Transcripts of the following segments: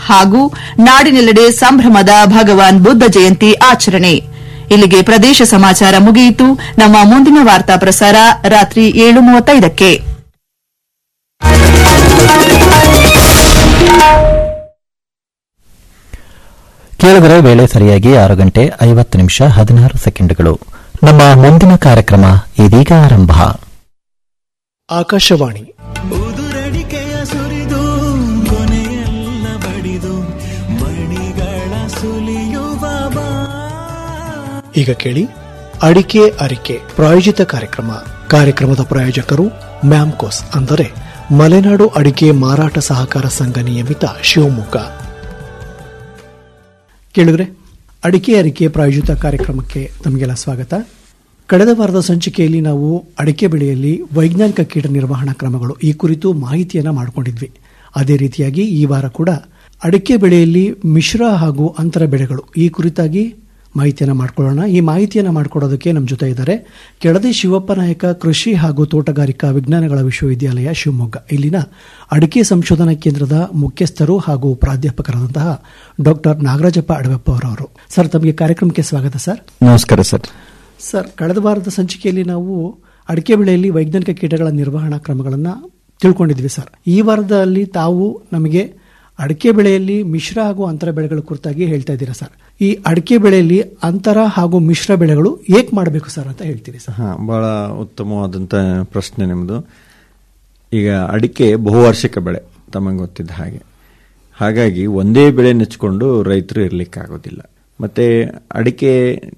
ಹಾಗೂ ನಾಡಿನೆಲ್ಲೆಡೆ ಸಂಭ್ರಮದ ಭಗವಾನ್ ಬುದ್ಧ ಜಯಂತಿ ಆಚರಣೆ ಇಲ್ಲಿಗೆ ಪ್ರದೇಶ ಸಮಾಚಾರ ಮುಗಿಯಿತು ನಮ್ಮ ಮುಂದಿನ ವಾರ್ತಾ ಪ್ರಸಾರ ರಾತ್ರಿ ಏಳು ಮೂವತ್ತೈದಕ್ಕೆ ಕೇಳಿದರೆ ವೇಳೆ ಸರಿಯಾಗಿ ಆರು ಗಂಟೆ ಐವತ್ತು ನಿಮಿಷ ಹದಿನಾರು ಸೆಕೆಂಡ್ಗಳು ನಮ್ಮ ಮುಂದಿನ ಕಾರ್ಯಕ್ರಮ ಇದೀಗ ಆರಂಭ ಆಕಾಶವಾಣಿ ಉದುರಡಿಕೆಯ ಸುರಿದು ಕೊನೆಯೆಲ್ಲ ಬಡಿದು ಮಣಿಗಳ ಸುಲಿಯುವ ಬಾ ಈಗ ಕೇಳಿ ಅಡಿಕೆ ಅರಿಕೆ ಪ್ರಾಯೋಜಿತ ಕಾರ್ಯಕ್ರಮ ಕಾರ್ಯಕ್ರಮದ ಪ್ರಾಯೋಜಕರು ಮ್ಯಾಮ್ಕೋಸ್ ಅಂದರೆ ಮಲೆನಾಡು ಅಡಿಕೆ ಮಾರಾಟ ಸಹಕಾರ ಸಂಘ ನಿಯಮಿತ ಶಿವಮೊಗ್ಗ ಕೇಳಿದ್ರೆ ಅಡಿಕೆ ಅರಿಕೆ ಪ್ರಾಯೋಜಿತ ಕಾರ್ಯಕ್ರಮಕ್ಕೆ ತಮಗೆಲ್ಲ ಸ್ವಾಗತ ಕಳೆದ ವಾರದ ಸಂಚಿಕೆಯಲ್ಲಿ ನಾವು ಅಡಿಕೆ ಬೆಳೆಯಲ್ಲಿ ವೈಜ್ಞಾನಿಕ ಕೀಟ ನಿರ್ವಹಣಾ ಕ್ರಮಗಳು ಈ ಕುರಿತು ಮಾಹಿತಿಯನ್ನ ಮಾಡಿಕೊಂಡಿದ್ವಿ ಅದೇ ರೀತಿಯಾಗಿ ಈ ವಾರ ಕೂಡ ಅಡಿಕೆ ಬೆಳೆಯಲ್ಲಿ ಮಿಶ್ರ ಹಾಗೂ ಅಂತರ ಬೆಳೆಗಳು ಈ ಕುರಿತಾಗಿ ಮಾಹಿತಿಯನ್ನ ಮಾಡ್ಕೊಳ್ಳೋಣ ಈ ಮಾಹಿತಿಯನ್ನ ಮಾಡಿಕೊಡೋದಕ್ಕೆ ನಮ್ಮ ಜೊತೆ ಇದ್ದಾರೆ ಕೆಳದಿ ಶಿವಪ್ಪ ನಾಯಕ ಕೃಷಿ ಹಾಗೂ ತೋಟಗಾರಿಕಾ ವಿಜ್ಞಾನಗಳ ವಿಶ್ವವಿದ್ಯಾಲಯ ಶಿವಮೊಗ್ಗ ಇಲ್ಲಿನ ಅಡಿಕೆ ಸಂಶೋಧನಾ ಕೇಂದ್ರದ ಮುಖ್ಯಸ್ಥರು ಹಾಗೂ ಪ್ರಾಧ್ಯಾಪಕರಾದಂತಹ ಡಾಕ್ಟರ್ ನಾಗರಾಜಪ್ಪ ಅಡವೆಪ್ಪ ಅವರವರು ಸರ್ ತಮಗೆ ಕಾರ್ಯಕ್ರಮಕ್ಕೆ ಸ್ವಾಗತ ಸರ್ ನಮಸ್ಕಾರ ಸರ್ ಸರ್ ಕಳೆದ ವಾರದ ಸಂಚಿಕೆಯಲ್ಲಿ ನಾವು ಅಡಿಕೆ ಬೆಳೆಯಲ್ಲಿ ವೈಜ್ಞಾನಿಕ ಕೀಟಗಳ ನಿರ್ವಹಣಾ ಕ್ರಮಗಳನ್ನು ತಿಳ್ಕೊಂಡಿದ್ವಿ ಸರ್ ಈ ವಾರದಲ್ಲಿ ತಾವು ನಮಗೆ ಅಡಿಕೆ ಬೆಳೆಯಲ್ಲಿ ಮಿಶ್ರ ಹಾಗೂ ಅಂತರ ಬೆಳೆಗಳ ಕುರಿತಾಗಿ ಹೇಳ್ತಾ ಇದ್ದೀರಾ ಸರ್ ಈ ಅಡಿಕೆ ಬೆಳೆಯಲ್ಲಿ ಅಂತರ ಹಾಗೂ ಮಿಶ್ರ ಬೆಳೆಗಳು ಏಕ್ ಮಾಡಬೇಕು ಸರ್ ಅಂತ ಹೇಳ್ತೀರಿ ಸರ್ ಹಾ ಬಹಳ ಉತ್ತಮವಾದಂತ ಪ್ರಶ್ನೆ ನಿಮ್ಮದು ಈಗ ಅಡಿಕೆ ಬಹುವಾರ್ಷಿಕ ಬೆಳೆ ತಮಗೆ ಗೊತ್ತಿದ್ದ ಹಾಗೆ ಹಾಗಾಗಿ ಒಂದೇ ಬೆಳೆ ನೆಚ್ಕೊಂಡು ರೈತರು ಇರಲಿಕ್ಕಾಗೋದಿಲ್ಲ ಮತ್ತೆ ಅಡಿಕೆ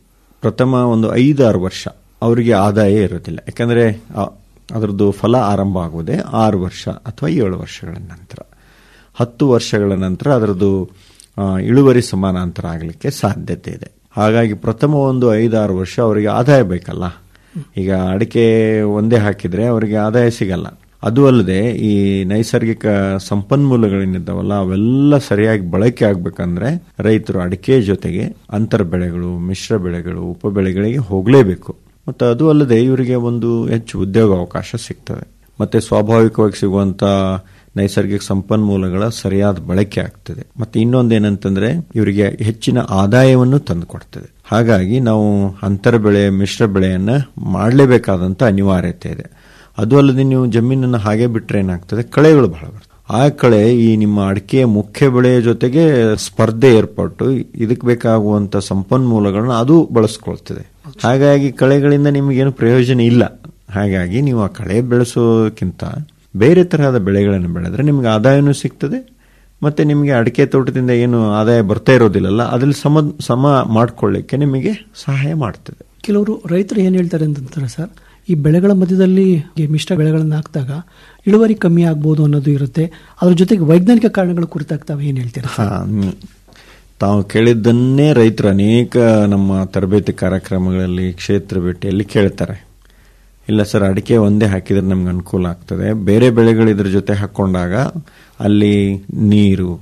ಪ್ರಥಮ ಒಂದು ಐದಾರು ವರ್ಷ ಅವರಿಗೆ ಆದಾಯ ಇರೋದಿಲ್ಲ ಯಾಕಂದ್ರೆ ಆ- ಅದರದ್ದು ಫಲ ಆರಂಭ ಆಗುವುದೇ ಆರು ವರ್ಷ ಅಥವಾ ಏಳು ವರ್ಷಗಳ ನಂತರ ಹತ್ತು ವರ್ಷಗಳ ನಂತರ ಅದರದ್ದು ಆ, ಇಳುವರಿ ಸಮಾನಾಂತರ ಆಗಲಿಕ್ಕೆ ಸಾಧ್ಯತೆ ಇದೆ ಹಾಗಾಗಿ ಪ್ರಥಮ ಒಂದು ಐದಾರು ವರ್ಷ ಅವರಿಗೆ ಆದಾಯ ಬೇಕಲ್ಲ ಈಗ ಅಡಿಕೆ ಒಂದೇ ಹಾಕಿದ್ರೆ ಅವರಿಗೆ ಆದಾಯ ಸಿಗಲ್ಲ ಅದು ಅಲ್ಲದೆ ಈ ನೈಸರ್ಗಿಕ ಸಂಪನ್ಮೂಲಗಳೇನಿದ್ದಾವಲ್ಲ ಅವೆಲ್ಲ ಸರಿಯಾಗಿ ಬಳಕೆ ಆಗ್ಬೇಕಂದ್ರೆ ರೈತರು ಅಡಿಕೆ ಜೊತೆಗೆ ಅಂತರ ಬೆಳೆಗಳು ಮಿಶ್ರ ಬೆಳೆಗಳು ಉಪ ಬೆಳೆಗಳಿಗೆ ಹೋಗಲೇಬೇಕು ಮತ್ತು ಅದು ಅಲ್ಲದೆ ಇವರಿಗೆ ಒಂದು ಹೆಚ್ಚು ಉದ್ಯೋಗ ಅವಕಾಶ ಸಿಗ್ತದೆ ಮತ್ತೆ ಸ್ವಾಭಾವಿಕವಾಗಿ ಸಿಗುವಂತ ನೈಸರ್ಗಿಕ ಸಂಪನ್ಮೂಲಗಳ ಸರಿಯಾದ ಬಳಕೆ ಆಗ್ತದೆ ಮತ್ತೆ ಇನ್ನೊಂದೇನಂತಂದ್ರೆ ಇವರಿಗೆ ಹೆಚ್ಚಿನ ಆದಾಯವನ್ನು ತಂದುಕೊಡ್ತದೆ ಹಾಗಾಗಿ ನಾವು ಅಂತರ ಬೆಳೆ ಮಿಶ್ರ ಬೆಳೆಯನ್ನ ಮಾಡಲೇಬೇಕಾದಂತ ಅನಿವಾರ್ಯತೆ ಇದೆ ಅದು ಅಲ್ಲದೆ ನೀವು ಜಮೀನನ್ನು ಹಾಗೆ ಬಿಟ್ರೆ ಏನಾಗ್ತದೆ ಕಳೆಗಳು ಬಹಳ ಬರ್ತವೆ ಆ ಕಳೆ ಈ ನಿಮ್ಮ ಅಡಿಕೆಯ ಮುಖ್ಯ ಬೆಳೆಯ ಜೊತೆಗೆ ಸ್ಪರ್ಧೆ ಏರ್ಪಟ್ಟು ಇದಕ್ಕೆ ಬೇಕಾಗುವಂತ ಸಂಪನ್ಮೂಲಗಳನ್ನ ಅದು ಬಳಸ್ಕೊಳ್ತದೆ ಹಾಗಾಗಿ ಕಳೆಗಳಿಂದ ನಿಮಗೇನು ಪ್ರಯೋಜನ ಇಲ್ಲ ಹಾಗಾಗಿ ನೀವು ಆ ಕಳೆ ಬೆಳೆಸೋದಕ್ಕಿಂತ ಬೇರೆ ತರಹದ ಬೆಳೆಗಳನ್ನು ಬೆಳೆದ್ರೆ ನಿಮ್ಗೆ ಆದಾಯನೂ ಸಿಗ್ತದೆ ಮತ್ತೆ ನಿಮಗೆ ಅಡಿಕೆ ತೋಟದಿಂದ ಏನು ಆದಾಯ ಬರ್ತಾ ಇರೋದಿಲ್ಲಲ್ಲ ಅದ್ರಲ್ಲಿ ಸಮ ಸಮ ಮಾಡ್ಕೊಳ್ಳಿಕ್ಕೆ ನಿಮಗೆ ಸಹಾಯ ಮಾಡ್ತದೆ ಕೆಲವರು ರೈತರು ಏನ್ ಹೇಳ್ತಾರೆ ಅಂತಂತಾರೆ ಸರ್ ಈ ಬೆಳೆಗಳ ಮಧ್ಯದಲ್ಲಿ ಈ ಮಿಶ್ರ ಬೆಳೆಗಳನ್ನು ಹಾಕಿದಾಗ ಇಳುವರಿ ಕಮ್ಮಿ ಆಗ್ಬೋದು ಅನ್ನೋದು ಇರುತ್ತೆ ಅದ್ರ ಜೊತೆಗೆ ವೈಜ್ಞಾನಿಕ ಕಾರಣಗಳ ಕುರಿತಾಗಿ ತಾವು ಏನ್ ಹೇಳ್ತೀರಾ ಹಾ, ಹ್ಮ್. ತಾವು ಕೇಳಿದ್ದನ್ನೇ ರೈತರು ಅನೇಕ ನಮ್ಮ ತರಬೇತಿ ಕಾರ್ಯಕ್ರಮಗಳಲ್ಲಿ ಕ್ಷೇತ್ರ ಭೇಟಿಯಲ್ಲಿ ಕೇಳ್ತಾರೆ ಇಲ್ಲ ಸರ್ ಅಡಿಕೆ ಒಂದೇ ಹಾಕಿದ್ರೆ ನಮ್ಗೆ ಅನುಕೂಲ ಆಗ್ತದೆ ಬೇರೆ ಬೆಳೆಗಳು ಇದ್ರ ಜೊತೆ ಹಾಕೊಂಡಾಗ ಅಲ್ಲಿ ನೀರು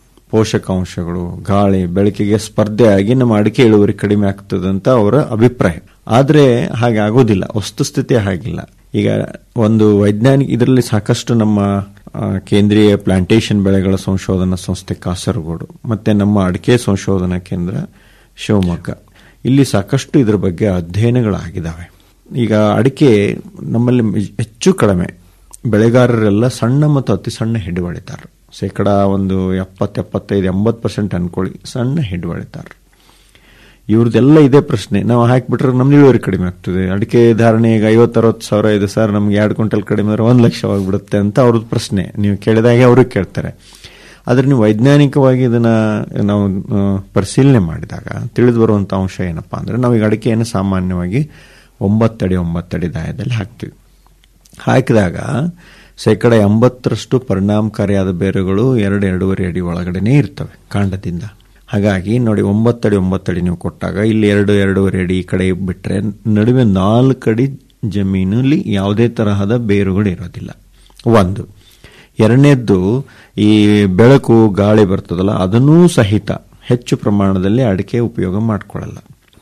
ಪೋಷಕಾಂಶಗಳು ಗಾಳಿ ಬೆಳಕಿಗೆ ಸ್ಪರ್ಧೆ ಆಗಿ ನಮ್ಮ ಅಡಿಕೆ ಇಳುವರಿ ಕಡಿಮೆ ಆಗ್ತದೆ ಅಂತ ಅವರ ಅಭಿಪ್ರಾಯ ಆದ್ರೆ ಹಾಗೆ ಆಗೋದಿಲ್ಲ ವಸ್ತುಸ್ಥಿತಿ ಹಾಗಿಲ್ಲ ಈಗ ಒಂದು ವೈಜ್ಞಾನಿಕ ಇದರಲ್ಲಿ ಸಾಕಷ್ಟು ನಮ್ಮ ಆ, ಕೇಂದ್ರೀಯ ಪ್ಲಾಂಟೇಶನ್ ಬೆಳೆಗಳ ಸಂಶೋಧನಾ ಸಂಸ್ಥೆ ಕಾಸರಗೋಡು ಮತ್ತೆ ನಮ್ಮ ಅಡಿಕೆ ಸಂಶೋಧನಾ ಕೇಂದ್ರ ಶಿವಮೊಗ್ಗ ಇಲ್ಲಿ ಸಾಕಷ್ಟು ಇದರ ಬಗ್ಗೆ ಅಧ್ಯಯನಗಳಾಗಿದ್ದಾವೆ ಈಗ ಅಡಿಕೆ ನಮ್ಮಲ್ಲಿ ಹೆಚ್ಚು ಕಡಿಮೆ ಬೆಳೆಗಾರರೆಲ್ಲ ಸಣ್ಣ ಮತ್ತು ಅತಿ ಸಣ್ಣ ಹಿಡುವಳಿತಾರೆ ಶೇಕಡ ಒಂದು ಎಪ್ಪತ್ತು ಎಪ್ಪತ್ತೈದು ಎಂಬತ್ತು ಪರ್ಸೆಂಟ್ ಅನ್ಕೊಳ್ಳಿ ಸಣ್ಣ ಹಿಡುವಳಿತಾರೆ ಇವ್ರದ್ದೆಲ್ಲ ಇದೇ ಪ್ರಶ್ನೆ ನಾವು ಹಾಕಿಬಿಟ್ರೆ ನಮ್ಮ ಇಳುವರಿ ಕಡಿಮೆ ಆಗ್ತದೆ ಅಡಿಕೆ ಧಾರಣೆ ಈಗ ಐವತ್ತರವತ್ತು ಸಾವಿರ ಇದೆ ಸರ್ ನಮ್ಗೆ ಎರಡು ಕ್ವಿಂಟಲ್ ಕಡಿಮೆ ಅಂದ್ರೆ ಒಂದು ಲಕ್ಷವಾಗಿಬಿಡುತ್ತೆ ಅಂತ ಅವ್ರದ್ದು ಪ್ರಶ್ನೆ ನೀವು ಕೇಳಿದಾಗೆ ಅವರು ಕೇಳ್ತಾರೆ ಆದ್ರೆ ನೀವು ವೈಜ್ಞಾನಿಕವಾಗಿ ಇದನ್ನ ನಾವು ಆ, ಪರಿಶೀಲನೆ ಮಾಡಿದಾಗ ತಿಳಿದು ಬರುವಂತ ಅಂಶ ಏನಪ್ಪಾ ಅಂದ್ರೆ ನಾವು ಈಗ ಅಡಿಕೆಯನ್ನು ಸಾಮಾನ್ಯವಾಗಿ ಒಂಬತ್ತಡಿ ಒಂಬತ್ತಡಿ ದಾಯದಲ್ಲಿ ಹಾಕ್ತೀವಿ ಹಾಕಿದಾಗ ಶೇಕಡ ಎಂಬತ್ತರಷ್ಟು ಪರಿಣಾಮಕಾರಿಯಾದ ಬೇರುಗಳು ಎರಡು ಎರಡೂವರೆ ಅಡಿ ಒಳಗಡೆನೆ ಇರ್ತವೆ ಕಾಂಡದಿಂದ ಹಾಗಾಗಿ ನೋಡಿ ಒಂಬತ್ತಡಿ ಒಂಬತ್ತಡಿ ನೀವು ಕೊಟ್ಟಾಗ ಇಲ್ಲಿ ಎರಡು ಎರಡೂವರೆ ಅಡಿ ಈ ಕಡೆ ಬಿಟ್ರೆ ನಡುವೆ ನಾಲ್ಕು ಅಡಿ ಜಮೀನಲ್ಲಿ ಯಾವುದೇ ತರಹದ ಬೇರುಗಳು ಇರೋದಿಲ್ಲ ಒಂದು ಎರಡನೇದ್ದು ಈ ಬೆಳಕು ಗಾಳಿ ಬರ್ತದಲ್ಲ ಅದನ್ನೂ ಸಹಿತ ಹೆಚ್ಚು ಪ್ರಮಾಣದಲ್ಲಿ ಅಡಿಕೆ ಉಪಯೋಗ ಮಾಡ್ಕೊಳ್ಳಲ್ಲ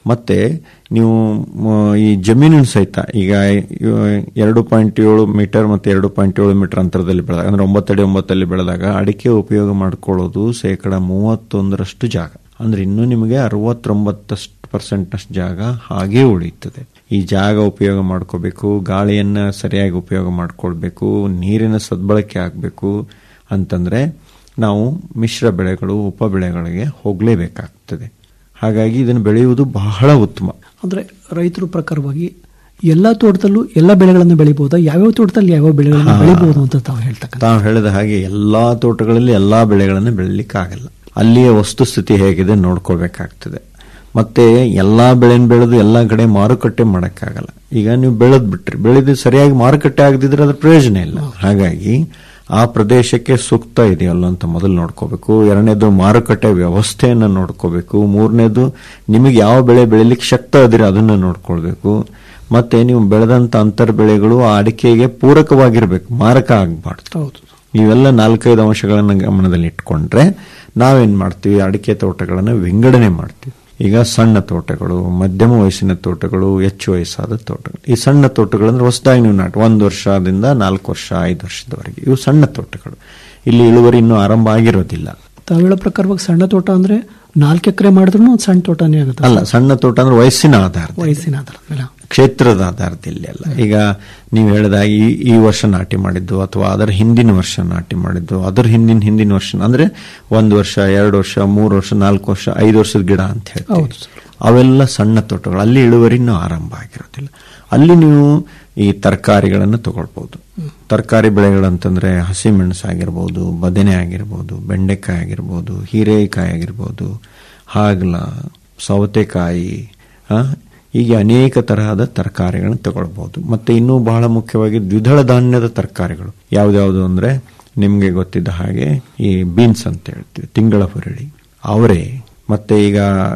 ಮತ್ತೆ ನೀವು ಮ, ಈ ಜಮೀನಿನ ಸಹಿತ ಈಗ ಇವ- ಎರಡು ಪಾಯಿಂಟ್ ಏಳು ಮೀಟರ್ ಮತ್ತೆ ಎರಡು ಪಾಯಿಂಟ್ ಏಳು ಮೀಟರ್ ಅಂತರದಲ್ಲಿ ಬೆಳೆದಾಗ ಅಂದ್ರೆ ಒಂಬತ್ತಡಿ ಒಂಬತ್ತಲ್ಲಿ ಬೆಳೆದಾಗ ಅಡಿಕೆ ಉಪಯೋಗ ಮಾಡ್ಕೊಳ್ಳೋದು ಶೇಕಡ ಮೂವತ್ತೊಂದರಷ್ಟು ಜಾಗ ಅಂದ್ರೆ ಇನ್ನೂ ನಿಮಗೆ ಅರವತ್ತೊಂಬತ್ತಷ್ಟು ಪರ್ಸೆಂಟ್ನಷ್ಟು ಜಾಗ ಹಾಗೇ ಉಳಿಯುತ್ತದೆ ಈ ಜಾಗ ಉಪಯೋಗ ಮಾಡ್ಕೋಬೇಕು ಗಾಳಿಯನ್ನ ಸರಿಯಾಗಿ ಉಪಯೋಗ ಮಾಡ್ಕೊಳ್ಬೇಕು ನೀರಿನ ಸದ್ಬಳಕೆ ಆಗಬೇಕು ಅಂತಂದ್ರೆ ನಾವು ಮಿಶ್ರ ಬೆಳೆಗಳು ಉಪ ಬೆಳೆಗಳಿಗೆ ಹೋಗಲೇಬೇಕಾಗ್ತದೆ ಹಾಗಾಗಿ ಇದನ್ನು ಬೆಳೆಯುವುದು ಬಹಳ ಉತ್ತಮ ಅಂದ್ರೆ ರೈತರ ಪ್ರಕಾರವಾಗಿ ಎಲ್ಲಾ ತೋಟದಲ್ಲೂ ಎಲ್ಲ ಬೆಳೆಗಳನ್ನು ಬೆಳಿಬಹುದಾ ಯಾವ್ಯಾವ ತೋಟದಲ್ಲಿ ಯಾವ್ಯಾವ ಬೆಳೆಗಳನ್ನು ಬೆಳಿಬಹುದು ಅಂತ ತಾವು ಹೇಳ್ತಕ್ಕಂಥ ತಾವು ಹೇಳಿದ ಹಾಗೆ ಎಲ್ಲಾ ತೋಟಗಳಲ್ಲಿ ಎಲ್ಲಾ ಬೆಳೆಗಳನ್ನು ಬೆಳಿಲಿಕ್ಕಾಗಲ್ಲ ಅಲ್ಲಿಯ ವಸ್ತುಸ್ಥಿತಿ ಹೇಗಿದೆ ನೋಡ್ಕೋಬೇಕಾಗ್ತದೆ ಮತ್ತೆ ಎಲ್ಲಾ ಬೆಳೆನ ಬೆಳೆದು ಎಲ್ಲಾ ಕಡೆ ಮಾರುಕಟ್ಟೆ ಮಾಡಕ್ಕಾಗಲ್ಲ ಈಗ ನೀವು ಬೆಳೆದ್ ಬಿಟ್ರಿ ಬೆಳೆದು ಸರಿಯಾಗಿ ಮಾರುಕಟ್ಟೆ ಆಗದಿದ್ರೆ ಅದ್ರ ಪ್ರಯೋಜನ ಇಲ್ಲ ಹಾಗಾಗಿ ಆ ಪ್ರದೇಶಕ್ಕೆ ಸೂಕ್ತ ಇದೆಯಲ್ಲ ಅಂತ ಮೊದಲು ನೋಡ್ಕೋಬೇಕು ಎರಡನೇದು ಮಾರುಕಟ್ಟೆ ವ್ಯವಸ್ಥೆಯನ್ನ ನೋಡ್ಕೋಬೇಕು ಮೂರನೇದು ನಿಮಗೆ ಯಾವ ಬೆಳೆ ಬೆಳಿಲಿಕ್ಕೆ ಶಕ್ತ ಅದಿರ ಅದನ್ನ ನೋಡ್ಕೊಳ್ಬೇಕು ಮತ್ತೆ ನೀವು ಬೆಳೆದಂತ ಅಂತರ್ ಬೆಳೆಗಳು ಆ ಅಡಿಕೆಗೆ ಪೂರಕವಾಗಿರ್ಬೇಕು ಮಾರಕ ಆಗಬಾರ್ದು ಹೌದು ಇವೆಲ್ಲ ನಾಲ್ಕೈದು ಅಂಶಗಳನ್ನು ಗಮನದಲ್ಲಿ ಇಟ್ಕೊಂಡ್ರೆ ನಾವೇನ್ ಮಾಡ್ತೀವಿ ಅಡಿಕೆ ತೋಟಗಳನ್ನು ವಿಂಗಡಣೆ ಮಾಡ್ತೀವಿ ಈಗ ಸಣ್ಣ ತೋಟಗಳು ಮಧ್ಯಮ ವಯಸ್ಸಿನ ತೋಟಗಳು ಹೆಚ್ಚು ವಯಸ್ಸಾದ ತೋಟಗಳು ಈ ಸಣ್ಣ ತೋಟಗಳು ಅಂದ್ರೆ ಹೊಸದಾಗಿ ನೀವು ನಾಟಿ ಒಂದು ವರ್ಷದಿಂದ ನಾಲ್ಕು ವರ್ಷ ಐದು ವರ್ಷದವರೆಗೆ ಇವು ಸಣ್ಣ ತೋಟಗಳು ಇಲ್ಲಿ ಇಳುವರಿ ಇನ್ನೂ ಆರಂಭ ಆಗಿರೋದಿಲ್ಲ ತಾವು ಹೇಳೋ ಪ್ರಕಾರವಾಗಿ ಸಣ್ಣ ತೋಟ ಅಂದ್ರೆ ನಾಲ್ಕು ಎಕರೆ ಮಾಡಿದ್ರು ಒಂದು ಸಣ್ಣ ತೋಟನೇ ಆಗುತ್ತೆ ಅಲ್ಲ ಸಣ್ಣ ತೋಟ ಅಂದ್ರೆ ವಯಸ್ಸಿನ ಆಧಾರ ವಯಸ್ಸಿನ ಆಧಾರದ ಮೇಲೆ ಕ್ಷೇತ್ರದ ಆಧಾರದಲ್ಲಿ ಅಲ್ಲ ಈಗ ನೀವು ಹೇಳಿದ ಈ ಈ ವರ್ಷ ನಾಟಿ ಮಾಡಿದ್ದು ಅಥವಾ ಅದರ ಹಿಂದಿನ ವರ್ಷ ನಾಟಿ ಮಾಡಿದ್ದು ಅದರ ಹಿಂದಿನ ಹಿಂದಿನ ವರ್ಷ ಅಂದ್ರೆ ಒಂದು ವರ್ಷ ಎರಡು ವರ್ಷ ಮೂರು ವರ್ಷ ನಾಲ್ಕು ವರ್ಷ ಐದು ವರ್ಷದ ಗಿಡ ಅಂತ ಹೇಳ್ತೀವಿ ಹೌದು ಸರ್. ಅವೆಲ್ಲ ಸಣ್ಣ ತೋಟಗಳು ಅಲ್ಲಿ ಇಳುವರಿ ಇನ್ನೂ ಆರಂಭ ಆಗಿರೋದಿಲ್ಲ ಅಲ್ಲಿ ನೀವು ಈ ತರಕಾರಿಗಳನ್ನು ತಗೊಳ್ಬಹುದು ತರಕಾರಿ ಬೆಳೆಗಳಂತಂದ್ರೆ ಹಸಿಮೆಣಸು ಆಗಿರ್ಬೋದು ಬದನೆ ಆಗಿರ್ಬೋದು ಬೆಂಡೆಕಾಯಿ ಆಗಿರ್ಬೋದು ಹೀರೆಕಾಯಿ ಆಗಿರ್ಬೋದು ಹಾಗಲ ಸೌತೆಕಾಯಿ ಆ, ಹೀಗೆ ಅನೇಕ ತರಹದ ತರಕಾರಿಗಳನ್ನು ತಗೊಳ್ಬಹುದು ಮತ್ತೆ ಇನ್ನೂ ಬಹಳ ಮುಖ್ಯವಾಗಿ ದ್ವಿದಳ ಧಾನ್ಯದ ತರಕಾರಿಗಳು ಯಾವ್ದ್ಯಾವ್ದು ಅಂದ್ರೆ ನಿಮ್ಗೆ ಗೊತ್ತಿದ್ದ ಹಾಗೆ ಈ ಬೀನ್ಸ್ ಅಂತ ಹೇಳ್ತೀವಿ ತಿಂಗಳ ಹುರಳಿ ಅವರೆ ಮತ್ತೆ ಈಗ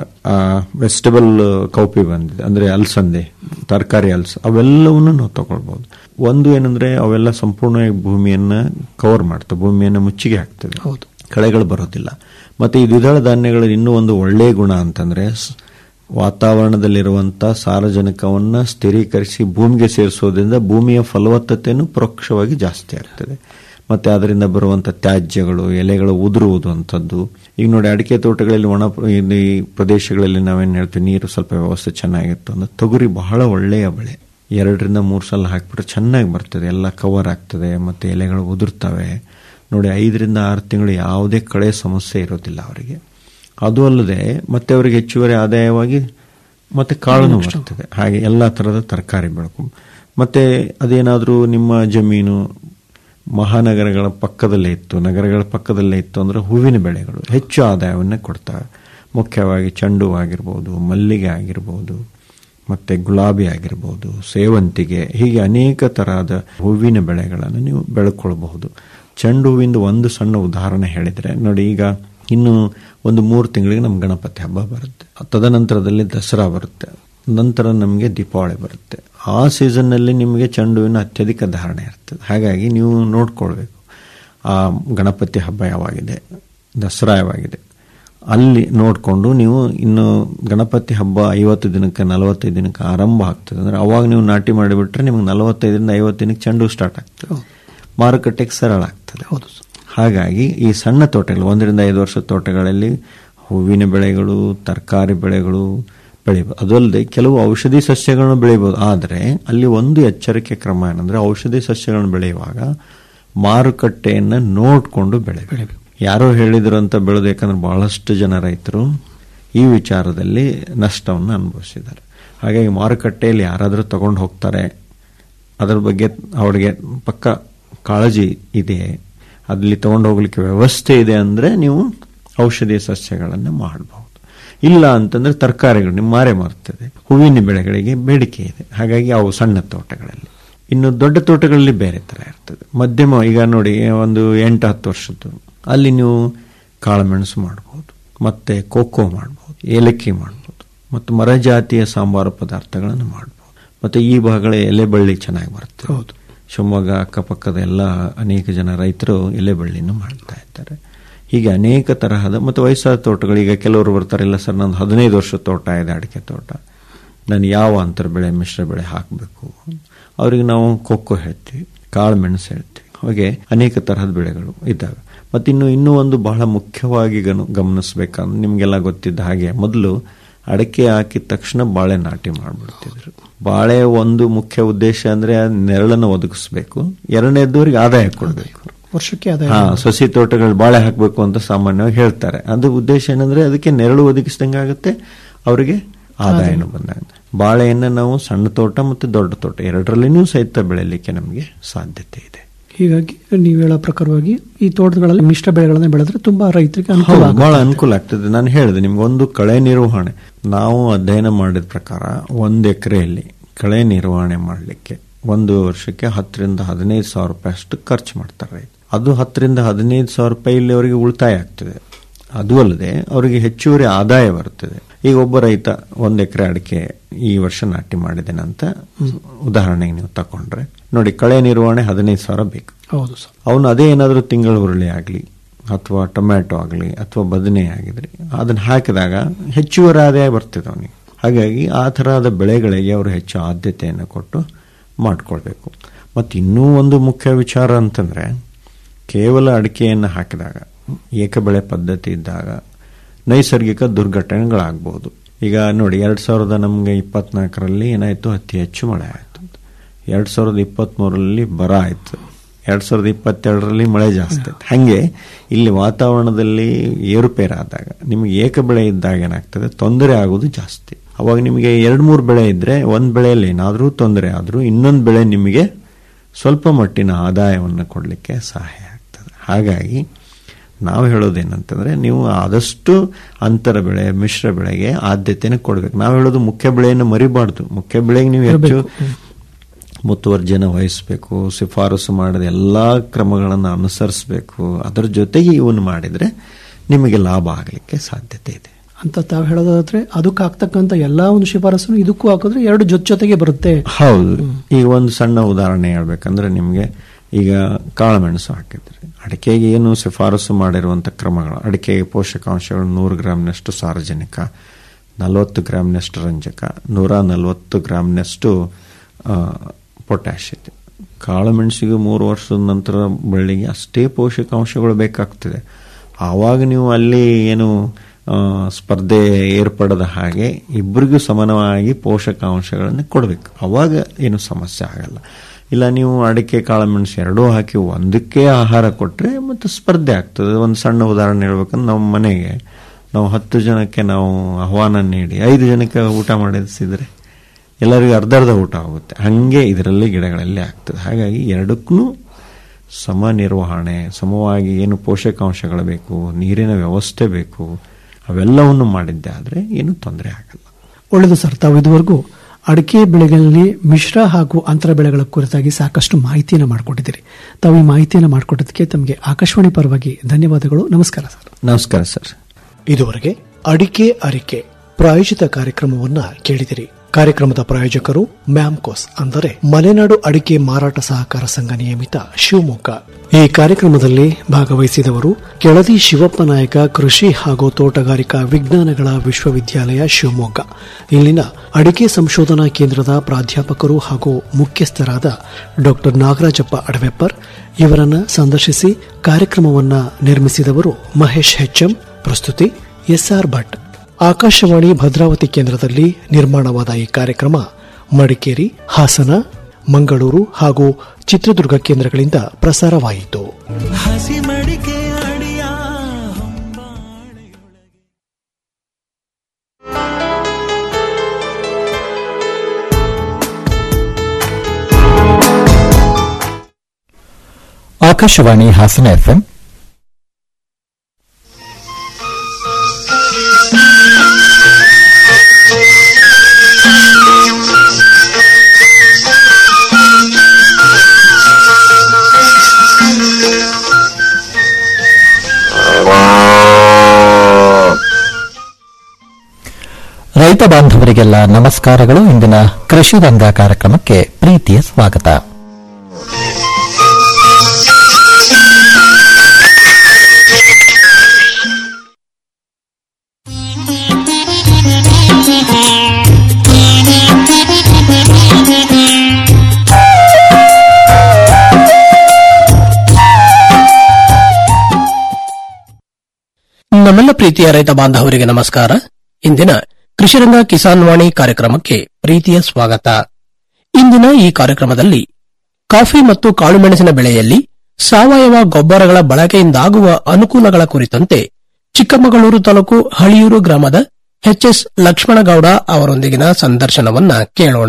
ವೆಜಿಟಬಲ್ ಕೌಪಿ ಬಂದಿದೆ ಅಂದ್ರೆ ಅಲಸಂದೆ ತರಕಾರಿ ಅಲ್ಸ ಅವೆಲ್ಲವನ್ನು ನಾವು ತಗೊಳ್ಬಹುದು ಒಂದು ಏನಂದ್ರೆ ಅವೆಲ್ಲ ಸಂಪೂರ್ಣವಾಗಿ ಭೂಮಿಯನ್ನ ಕವರ್ ಮಾಡ್ತವೆ ಭೂಮಿಯನ್ನ ಮುಚ್ಚಿಗೆ ಹಾಕ್ತದೆ ಹೌದು. ಕಳೆಗಳು ಬರೋದಿಲ್ಲ ಮತ್ತೆ ಈ ದ್ವಿದಳ ಧಾನ್ಯಗಳ ಇನ್ನೂ ಒಂದು ಒಳ್ಳೆಯ ಗುಣ ಅಂತಂದ್ರೆ ಸ್- ವಾತಾವರಣದಲ್ಲಿರುವಂತ ಸಾರಜನಕವನ್ನ ಸ್ಥಿರೀಕರಿಸಿ ಭೂಮಿಗೆ ಸೇರಿಸೋದ್ರಿಂದ ಭೂಮಿಯ ಫಲವತ್ತತೆಯನ್ನು ಪರೋಕ್ಷವಾಗಿ ಜಾಸ್ತಿ ಆಗ್ತದೆ ಮತ್ತೆ ಅದರಿಂದ ಬರುವಂತ ತ್ಯಾಜ್ಯಗಳು ಎಲೆಗಳು ಉದುರುವುದು ಅಂತದ್ದು ಈಗ ನೋಡಿ ಅಡಿಕೆ ತೋಟಗಳಲ್ಲಿ ಒಣ ಪ್ರ- ಇಲ್ಲಿ ಪ್ರದೇಶಗಳಲ್ಲಿ ನಾವೇನ್ ಹೇಳ್ತೀವಿ ನೀರು ಸ್ವಲ್ಪ ವ್ಯವಸ್ಥೆ ಚೆನ್ನಾಗಿತ್ತು ಅಂದ್ರೆ ತೊಗರಿ ಬಹಳ ಒಳ್ಳೆಯ ಬೆಳೆ ಎರಡರಿಂದ ಮೂರು ಸಲ ಹಾಕ್ಬಿಟ್ರೆ ಚೆನ್ನಾಗಿ ಬರ್ತದೆ ಎಲ್ಲ ಕವರ್ ಆಗ್ತದೆ ಮತ್ತೆ ಎಲೆಗಳು ಉದುರ್ತವೆ ನೋಡಿ ಐದರಿಂದ ಆರು ತಿಂಗಳು ಯಾವುದೇ ಕಳೆ ಸಮಸ್ಯೆ ಇರೋದಿಲ್ಲ ಅವರಿಗೆ ಅದು ಅಲ್ಲದೆ ಮತ್ತೆ ಅವರಿಗೆ ಹೆಚ್ಚುವರಿ ಆದಾಯವಾಗಿ ಮತ್ತೆ ಕಾಳುನು ಬರ್ತದೆ ಹಾಗೆ ಎಲ್ಲ ತರದ ತರಕಾರಿ ಬೆಳಕು ಮತ್ತೆ ಅದೇನಾದ್ರೂ ನಿಮ್ಮ ಜಮೀನು ಮಹಾನಗರಗಳ ಪಕ್ಕದಲ್ಲೇ ಇತ್ತು ನಗರಗಳ ಪಕ್ಕದಲ್ಲೇ ಇತ್ತು ಅಂದ್ರೆ ಹೂವಿನ ಬೆಳೆಗಳು ಹೆಚ್ಚು ಆದಾಯವನ್ನು ಕೊಡ್ತವೆ ಮುಖ್ಯವಾಗಿ ಚೆಂಡು ಆಗಿರ್ಬೋದು ಮಲ್ಲಿಗೆ ಆಗಿರ್ಬೋದು ಮತ್ತೆ ಗುಲಾಬಿ ಆಗಿರ್ಬೋದು ಸೇವಂತಿಗೆ ಹೀಗೆ ಅನೇಕ ತರಹದ ಹೂವಿನ ಬೆಳೆಗಳನ್ನು ನೀವು ಬೆಳ್ಕೊಳ್ಬಹುದು ಚೆಂಡು ಹೂವಿಂದ ಒಂದು ಸಣ್ಣ ಉದಾಹರಣೆ ಹೇಳಿದ್ರೆ ನೋಡಿ ಈಗ ಇನ್ನು ಒಂದು ಮೂರು ತಿಂಗಳಿಗೆ ನಮ್ಮ ಗಣಪತಿ ಹಬ್ಬ ಬರುತ್ತೆ ತದನಂತರದಲ್ಲಿ ದಸರಾ ಬರುತ್ತೆ ನಂತರ ನಮಗೆ ದೀಪಾವಳಿ ಬರುತ್ತೆ ಆ ಸೀಸನ್ನಲ್ಲಿ ನಿಮಗೆ ಚೆಂಡು ಹೂವಿನ ಅತ್ಯಧಿಕ ಧಾರಣೆ ಇರ್ತದೆ ಹಾಗಾಗಿ ನೀವು ನೋಡ್ಕೊಳ್ಬೇಕು ಆ ಗಣಪತಿ ಹಬ್ಬ ಯಾವಾಗಿದೆ ದಸರಾ ಯಾವಾಗಿದೆ ಅಲ್ಲಿ ನೋಡಿಕೊಂಡು ನೀವು ಇನ್ನು ಗಣಪತಿ ಹಬ್ಬ ಐವತ್ತು ದಿನಕ್ಕೆ ನಲವತ್ತೈದು ದಿನಕ್ಕೆ ಆರಂಭ ಆಗ್ತದೆ ಅಂದ್ರೆ ಅವಾಗ ನೀವು ನಾಟಿ ಮಾಡಿಬಿಟ್ರೆ ನಿಮಗೆ ನಲವತ್ತೈದರಿಂದ ಐವತ್ತು ದಿನಕ್ಕೆ ಚೆಂಡು ಸ್ಟಾರ್ಟ್ ಆಗ್ತದೆ ಮಾರುಕಟ್ಟೆಗೆ ಸರಳ ಆಗ್ತದೆ ಹೌದು ಸರ್. ಹಾಗಾಗಿ ಈ ಸಣ್ಣ ತೋಟಗಳು ಒಂದರಿಂದ ಐದು ವರ್ಷದ ತೋಟಗಳಲ್ಲಿ ಹೂವಿನ ಬೆಳೆಗಳು ತರಕಾರಿ ಬೆಳೆಗಳು ಬೆಳಿಬೋದು ಅದಲ್ಲದೆ ಕೆಲವು ಔಷಧಿ ಸಸ್ಯಗಳನ್ನು ಬೆಳಿಬೋದು ಆದರೆ ಅಲ್ಲಿ ಒಂದು ಎಚ್ಚರಿಕೆ ಕ್ರಮ ಏನಂದ್ರೆ ಔಷಧಿ ಸಸ್ಯಗಳನ್ನು ಬೆಳೆಯುವಾಗ ಮಾರುಕಟ್ಟೆಯನ್ನು ನೋಡಿಕೊಂಡು ಬೆಳೆಬೇಕು ಯಾರೋ ಹೇಳಿದ್ರು ಅಂತ ಬೆಳೆದು ಯಾಕಂದ್ರೆ ಬಹಳಷ್ಟು ಜನ ರೈತರು ಈ ವಿಚಾರದಲ್ಲಿ ನಷ್ಟವನ್ನು ಅನುಭವಿಸಿದ್ದಾರೆ ಹಾಗಾಗಿ ಮಾರುಕಟ್ಟೆಯಲ್ಲಿ ಯಾರಾದರೂ ತಗೊಂಡು ಹೋಗ್ತಾರೆ ಅದರ ಬಗ್ಗೆ ಅವರಿಗೆ ಪಕ್ಕ ಕಾಳಜಿ ಇದೆ ಅಲ್ಲಿ ತಗೊಂಡು ಹೋಗ್ಲಿಕ್ಕೆ ವ್ಯವಸ್ಥೆ ಇದೆ ಅಂದ್ರೆ ನೀವು ಔಷಧಿ ಸಸ್ಯಗಳನ್ನು ಮಾಡಬಹುದು ಇಲ್ಲ ಅಂತಂದ್ರೆ ತರಕಾರಿಗಳು ನಿಮ್ಮ ಮಾರೆ ಮಾರ್ತದೆ ಹೂವಿನ ಬೆಳೆಗಳಿಗೆ ಬೇಡಿಕೆ ಇದೆ ಹಾಗಾಗಿ ಅವು ಸಣ್ಣ ತೋಟಗಳಲ್ಲಿ ಇನ್ನು ದೊಡ್ಡ ತೋಟಗಳಲ್ಲಿ ಬೇರೆ ತರ ಇರ್ತದೆ ಮಧ್ಯಮ ಈಗ ನೋಡಿ ಒಂದು ಎಂಟು ಹತ್ತು ವರ್ಷದ್ದು ಅಲ್ಲಿ ನೀವು ಕಾಳುಮೆಣಸು ಮಾಡಬಹುದು ಮತ್ತೆ ಕೋಕೋ ಮಾಡಬಹುದು ಏಲಕ್ಕಿ ಮಾಡಬಹುದು ಮತ್ತು ಮರ ಜಾತಿಯ ಸಾಂಬಾರು ಪದಾರ್ಥಗಳನ್ನು ಮಾಡಬಹುದು ಮತ್ತೆ ಈ ಭಾಗಗಳ ಎಲೆ ಬಳ್ಳಿ ಚೆನ್ನಾಗಿ ಬರುತ್ತೆ ಹೌದು. ಶಿವಮೊಗ್ಗ ಅಕ್ಕಪಕ್ಕದ ಎಲ್ಲ ಅನೇಕ ಜನ ರೈತರು ಎಲೆ ಬಳ್ಳಿಯನ್ನು ಮಾಡ್ತಾ ಇದ್ದಾರೆ ಹೀಗೆ ಅನೇಕ ತರಹದ ಮತ್ತು ವಯಸ್ಸಾದ ತೋಟಗಳು ಈಗ ಕೆಲವರು ಬರ್ತಾರೆ ಇಲ್ಲ ಸರ್ ನಂದು ಹದಿನೈದು ವರ್ಷ ತೋಟ ಇದೆ ಅಡಿಕೆ ತೋಟ ನಾನು ಯಾವ ಅಂತರ ಬೆಳೆ ಮಿಶ್ರ ಬೆಳೆ ಹಾಕಬೇಕು ಅವರಿಗೆ ನಾವು ಕೊಕ್ಕೋ ಹೇಳ್ತೀವಿ ಕಾಳು ಮೆಣಸು ಹೇಳ್ತೀವಿ ಹಾಗೆ ಅನೇಕ ತರಹದ ಬೆಳೆಗಳು ಇದ್ದಾವೆ ಮತ್ತಿನ್ನು ಇನ್ನೂ ಒಂದು ಬಹಳ ಮುಖ್ಯವಾಗಿ ಗನ- ಗಮನಿಸಬೇಕಂದ್ರೆ ನಿಮಗೆಲ್ಲ ಗೊತ್ತಿದ್ದ ಹಾಗೆ ಮೊದಲು ಅಡಿಕೆ ಹಾಕಿದ ತಕ್ಷಣ ಬಾಳೆ ನಾಟಿ ಮಾಡಿಬಿಡ್ತಿದ್ರು ಬಾಳೆ ಒಂದು ಮುಖ್ಯ ಉದ್ದೇಶ ಅಂದ್ರೆ ಆ ನೆರಳನ್ನು ಒದಗಿಸ್ಬೇಕು ಎರಡನೇದವರಿಗೆ ಆದಾಯ ಕೊಡಬೇಕು ವರ್ಷಕ್ಕೆ ಅದೇ ಹಾ ಸಸಿ ತೋಟಗಳು ಬಾಳೆ ಹಾಕಬೇಕು ಅಂತ ಸಾಮಾನ್ಯವಾಗಿ ಹೇಳ್ತಾರೆ ಅದು ಉದ್ದೇಶ ಏನಂದ್ರೆ ಅದಕ್ಕೆ ನೆರಳು ಒದಗಿಸಿದಂಗೆ ಆಗುತ್ತೆ ಅವರಿಗೆ ಆದಾಯನೂ ಬಂದಾಗ ಬಾಳೆಯನ್ನ ನಾವು ಸಣ್ಣ ತೋಟ ಮತ್ತು ದೊಡ್ಡ ತೋಟ ಎರಡರಲ್ಲಿನೂ ಸಹಿತ ಬೆಳೆಯಲಿಕ್ಕೆ ನಮಗೆ ಸಾಧ್ಯತೆ ಇದೆ ಹೀಗಾಗಿ ನೀವು ಹೇಳೋ ಪ್ರಕಾರವಾಗಿ ಈ ತೋಟಗಳಲ್ಲಿ ಮಿಶ್ರ ಬೆಳೆಗಳನ್ನ ಬೆಳೆದ್ರೆ ತುಂಬಾ ರೈತರಿಗೆ ಅನುಕೂಲ ಹೌದು ಆಗುತ್ತೆ. ಬಹಳ ಅನುಕೂಲ ಆಗ್ತದೆ ನಾನು ಹೇಳಿದೆ ನಿಮ್ಗೆ ಒಂದು ಕಳೆ ನಿರ್ವಹಣೆ ನಾವು ಅಧ್ಯಯನ ಮಾಡಿದ ಪ್ರಕಾರ ಒಂದು ಎಕರೆಯಲ್ಲಿ ಕಳೆ ನಿರ್ವಹಣೆ ಮಾಡಲಿಕ್ಕೆ ಒಂದು ವರ್ಷಕ್ಕೆ ಹತ್ತರಿಂದ ಹದಿನೈದು ಸಾವಿರ ರೂಪಾಯಿ ಅಷ್ಟು ಖರ್ಚು ಮಾಡ್ತಾರೆ ರೈತ ಅದು ಹತ್ತರಿಂದ ಹದಿನೈದು ಸಾವಿರ ರೂಪಾಯಿ ಇಲ್ಲಿ ಅವರಿಗೆ ಉಳಿತಾಯ ಆಗ್ತದೆ ಅದು ಅಲ್ಲದೆ ಅವರಿಗೆ ಹೆಚ್ಚುವರಿ ಆದಾಯ ಬರುತ್ತದೆ ಈಗ ಒಬ್ಬ ರೈತ ಒಂದು ಎಕರೆ ಅಡಿಕೆ ಈ ವರ್ಷ ನಾಟಿ ಮಾಡಿದ್ದೇನೆ ಅಂತ ಉದಾಹರಣೆಗೆ ನೀವು ತಕೊಂಡ್ರೆ ನೋಡಿ ಕಳೆ ನಿರ್ವಹಣೆ ಹದಿನೈದು ಸಾವಿರ ಬೇಕು ಹೌದು ಸರ್ ಅವನು ಅದೇ ಏನಾದರೂ ತಿಂಗಳ ಹುರುಳಿ ಆಗಲಿ ಅಥವಾ ಟೊಮ್ಯಾಟೊ ಆಗಲಿ ಅಥವಾ ಬದನೆ ಆಗಿದ್ರೆ ಅದನ್ನ ಹಾಕಿದಾಗ ಹೆಚ್ಚುವರಿ ಆದಾಯ ಬರ್ತದೆ ಅವನಿಗೆ ಹಾಗಾಗಿ ಆ ಥರದ ಬೆಳೆಗಳಿಗೆ ಅವರು ಹೆಚ್ಚು ಆದ್ಯತೆಯನ್ನು ಕೊಟ್ಟು ಮಾಡಿಕೊಳ್ಬೇಕು ಮತ್ತು ಇನ್ನೂ ಒಂದು ಮುಖ್ಯ ವಿಚಾರ ಅಂತಂದರೆ ಕೇವಲ ಅಡಿಕೆಯನ್ನು ಹಾಕಿದಾಗ ಏಕಬೆಳೆ ಪದ್ಧತಿ ಇದ್ದಾಗ ನೈಸರ್ಗಿಕ ದುರ್ಘಟನೆಗಳಾಗ್ಬೋದು ಈಗ ನೋಡಿ ಎರಡು ಸಾವಿರದ ನಮಗೆ ಇಪ್ಪತ್ನಾಲ್ಕರಲ್ಲಿ ಏನಾಯಿತು ಅತಿ ಹೆಚ್ಚು ಮಳೆ ಆಯಿತು ಎರಡು ಸಾವಿರದ ಇಪ್ಪತ್ತ್ಮೂರರಲ್ಲಿ ಬರ ಆಯಿತು ಎರಡು ಸಾವಿರದ ಇಪ್ಪತ್ತೆರಡರಲ್ಲಿ ಮಳೆ ಜಾಸ್ತಿ ಆಯ್ತು ಹಾಗೆ ಇಲ್ಲಿ ವಾತಾವರಣದಲ್ಲಿ ಏರುಪೇರಾದಾಗ ನಿಮಗೆ ಏಕ ಬೆಳೆ ಇದ್ದಾಗ ಏನಾಗ್ತದೆ ತೊಂದರೆ ಆಗೋದು ಜಾಸ್ತಿ ಅವಾಗ ನಿಮಗೆ ಎರಡು ಮೂರು ಬೆಳೆ ಇದ್ರೆ ಒಂದು ಬೆಳೆಯಲ್ಲಿ ಏನಾದರೂ ತೊಂದರೆ ಆದರೂ ಇನ್ನೊಂದು ಬೆಳೆ ನಿಮಗೆ ಸ್ವಲ್ಪ ಮಟ್ಟಿನ ಆದಾಯವನ್ನು ಕೊಡಲಿಕ್ಕೆ ಸಹಾಯ ಆಗ್ತದೆ ಹಾಗಾಗಿ ನಾವು ಹೇಳೋದೇನಂತಂದ್ರೆ ನೀವು ಆದಷ್ಟು ಅಂತರ ಬೆಳೆ ಮಿಶ್ರ ಬೆಳೆಗೆ ಆದ್ಯತೆಯನ್ನು ಕೊಡಬೇಕು ನಾವು ಹೇಳೋದು ಮುಖ್ಯ ಬೆಳೆಯನ್ನು ಮರಿಬಾರ್ದು ಮುಖ್ಯ ಬೆಳೆಗೆ ನೀವು ಹೆಚ್ಚು ಮುತುವರ್ಜನ ವಹಿಸಬೇಕು ಶಿಫಾರಸು ಮಾಡಿದ ಎಲ್ಲ ಕ್ರಮಗಳನ್ನು ಅನುಸರಿಸಬೇಕು ಅದರ ಜೊತೆಗೆ ಇವನು ಮಾಡಿದರೆ ನಿಮಗೆ ಲಾಭ ಆಗಲಿಕ್ಕೆ ಸಾಧ್ಯತೆ ಇದೆ ಅಂತ ತಾವು ಹೇಳೋದಾದ್ರೆ ಅದಕ್ಕೆ ಆಗ್ತಕ್ಕಂತ ಎಲ್ಲಾ ಒಂದು ಶಿಫಾರಸನ್ನು ಇದಕ್ಕೂ ಹಾಕಿದ್ರೆ ಎರಡು ಜೊತೆ ಜೊತೆಗೆ ಬರುತ್ತೆ ಹೌದು ಈಗ ಒಂದು ಸಣ್ಣ ಉದಾಹರಣೆ ಹೇಳ್ಬೇಕಂದ್ರೆ ನಿಮಗೆ ಈಗ ಕಾಳುಮೆಣಸು ಹಾಕಿದ್ರಿ ಅಡಿಕೆಗೆ ಏನು ಶಿಫಾರಸು ಮಾಡಿರುವಂಥ ಕ್ರಮಗಳು ಅಡಿಕೆಗೆ ಪೋಷಕಾಂಶಗಳು ನೂರು ಗ್ರಾಮ್ನಷ್ಟು ಸಾರಜನಕ ನಲವತ್ತು ಗ್ರಾಮ್ನಷ್ಟು ರಂಜಕ ನೂರ ನಲವತ್ತು ಗ್ರಾಮ್ನಷ್ಟು ಪೊಟ್ಯಾಶ್ ಇದೆ ಕಾಳುಮೆಣಸಿಗೆ ಮೂರು ವರ್ಷದ ನಂತರ ಬೆಳ್ಳಿಗೆ ಅಷ್ಟೇ ಪೋಷಕಾಂಶಗಳು ಬೇಕಾಗ್ತದೆ ಆವಾಗ ನೀವು ಅಲ್ಲಿ ಏನು ಆ, ಸ್ಪರ್ಧೆ ಏರ್ಪಡದ ಹಾಗೆ ಇಬ್ಬರಿಗೂ ಸಮಾನವಾಗಿ ಪೋಷಕಾಂಶಗಳನ್ನು ಕೊಡಬೇಕು ಅವಾಗ ಏನು ಸಮಸ್ಯೆ ಆಗಲ್ಲ ಇಲ್ಲ ನೀವು ಅಡಿಕೆ ಕಾಳುಮೆಣಸು ಎರಡೂ ಹಾಕಿ ಒಂದಕ್ಕೆ ಆಹಾರ ಕೊಟ್ಟರೆ ಮತ್ತು ಸ್ಪರ್ಧೆ ಆಗ್ತದೆ ಒಂದು ಸಣ್ಣ ಉದಾಹರಣೆ ಹೇಳ್ಬೇಕಂದ್ರೆ ನಮ್ಮ ಮನೆಗೆ ನಾವು ಹತ್ತು ಜನಕ್ಕೆ ನಾವು ಆಹ್ವಾನ ನೀಡಿ ಐದು ಜನಕ್ಕೆ ಊಟ ಮಾಡಿಸಿದ್ರೆ ಎಲ್ಲರಿಗೂ ಅರ್ಧ ಅರ್ಧ ಊಟ ಆಗುತ್ತೆ ಹಾಗೆ ಇದರಲ್ಲಿ ಗಿಡಗಳಲ್ಲಿ ಆಗ್ತದೆ ಹಾಗಾಗಿ ಎರಡಕ್ಕೂ ಸಮ ನಿರ್ವಹಣೆ ಸಮವಾಗಿ ಏನು ಪೋಷಕಾಂಶಗಳು ಬೇಕು ನೀರಿನ ವ್ಯವಸ್ಥೆ ಬೇಕು ಅವೆಲ್ಲವನ್ನು ಮಾಡಿದ್ದೆ ಆದರೆ ಏನು ತೊಂದರೆ ಆಗಲ್ಲ ಒಳ್ಳೆಯದು ಸರ್ ತಾವು ಇದುವರೆಗೂ ಅಡಿಕೆ ಬೆಳೆಗಳಲ್ಲಿ ಮಿಶ್ರ ಹಾಗೂ ಅಂತರ ಬೆಳೆಗಳ ಕುರಿತಾಗಿ ಸಾಕಷ್ಟು ಮಾಹಿತಿಯನ್ನು ಮಾಡಿಕೊಟ್ಟಿದ್ದೀರಿ ತಾವು ಈ ಮಾಹಿತಿಯನ್ನು ಮಾಡಿಕೊಟ್ಟದಕ್ಕೆ ತಮಗೆ ಆಕಾಶವಾಣಿ ಪರವಾಗಿ ಧನ್ಯವಾದಗಳು ನಮಸ್ಕಾರ ಸರ್ ನಮಸ್ಕಾರ ಸರ್ ಇದುವರೆಗೆ ಅಡಿಕೆ ಅರಿಕೆ ಪ್ರಾಯೋಜಿತ ಕಾರ್ಯಕ್ರಮವನ್ನ ಕೇಳಿದಿರಿ ಕಾರ್ಯಕ್ರಮದ ಪ್ರಾಯೋಜಕರು ಮ್ಯಾಮ್ಕೋಸ್ ಅಂದರೆ ಮಲೆನಾಡು ಅಡಿಕೆ ಮಾರಾಟ ಸಹಕಾರ ಸಂಘ ನಿಯಮಿತ ಶಿವಮೊಗ್ಗ ಈ ಕಾರ್ಯಕ್ರಮದಲ್ಲಿ ಭಾಗವಹಿಸಿದವರು ಕೆಳದಿ ಶಿವಪ್ಪ ನಾಯಕ ಕೃಷಿ ಹಾಗೂ ತೋಟಗಾರಿಕಾ ವಿಜ್ಞಾನಗಳ ವಿಶ್ವವಿದ್ಯಾಲಯ ಶಿವಮೊಗ್ಗ ಇಲ್ಲಿನ ಅಡಿಕೆ ಸಂಶೋಧನಾ ಕೇಂದ್ರದ ಪ್ರಾಧ್ಯಾಪಕರು ಹಾಗೂ ಮುಖ್ಯಸ್ಥರಾದ ಡಾಕ್ಟರ್ ನಾಗರಾಜಪ್ಪ ಅಡವೆಪ್ಪರ್ ಇವರನ್ನ ಸಂದರ್ಶಿಸಿ ಕಾರ್ಯಕ್ರಮವನ್ನ ನಿರ್ಮಿಸಿದವರು ಮಹೇಶ್ ಹೆಚ್ಎಂ ಪ್ರಸ್ತುತಿ ಎಸ್ಆರ್ ಭಟ್ ಆಕಾಶವಾಣಿ ಭದ್ರಾವತಿ ಕೇಂದ್ರದಲ್ಲಿ ನಿರ್ಮಾಣವಾದ ಈ ಕಾರ್ಯಕ್ರಮ ಮಡಿಕೇರಿ ಹಾಸನ ಮಂಗಳೂರು ಹಾಗೂ ಚಿತ್ರದುರ್ಗ ಕೇಂದ್ರಗಳಿಂದ ಪ್ರಸಾರವಾಯಿತು ಹಸಿ ಮಡಿಕೆ ಅಡಿಯ ಹೊಂಬಾಳೆಯೊಳಗೆ ಆಕಾಶವಾಣಿ ಹಾಸನ ಎಫ್ಎಂ ರೈತ ಬಾಂಧವರಿಗೆಲ್ಲ ನಮಸ್ಕಾರಗಳು ಇಂದಿನ ಕೃಷಿ ರಂಗ ಕಾರ್ಯಕ್ರಮಕ್ಕೆ ಪ್ರೀತಿಯ ಸ್ವಾಗತ ನಮ್ಮೆಲ್ಲ ಪ್ರೀತಿಯ ರೈತ ಬಾಂಧವರಿಗೆ ನಮಸ್ಕಾರ ಇಂದಿನ ಕೃಷಿರಂಗ ಕಿಸಾನ್ ವಾಣಿ ಕಾರ್ಯಕ್ರಮಕ್ಕೆ ಪ್ರೀತಿಯ ಸ್ವಾಗತ ಇಂದಿನ ಈ ಕಾರ್ಯಕ್ರಮದಲ್ಲಿ ಕಾಫಿ ಮತ್ತು ಕಾಳುಮೆಣಸಿನ ಬೆಳೆಯಲ್ಲಿ ಸಾವಯವ ಗೊಬ್ಬರಗಳ ಬಳಕೆಯಿಂದಾಗುವ ಅನುಕೂಲಗಳ ಕುರಿತಂತೆ ಚಿಕ್ಕಮಗಳೂರು ತಾಲೂಕು ಹಳಿಯೂರು ಗ್ರಾಮದ ಎಚ್ಎಸ್ ಲಕ್ಷ್ಮಣಗೌಡ ಅವರೊಂದಿಗಿನ ಸಂದರ್ಶನವನ್ನ ಕೇಳೋಣ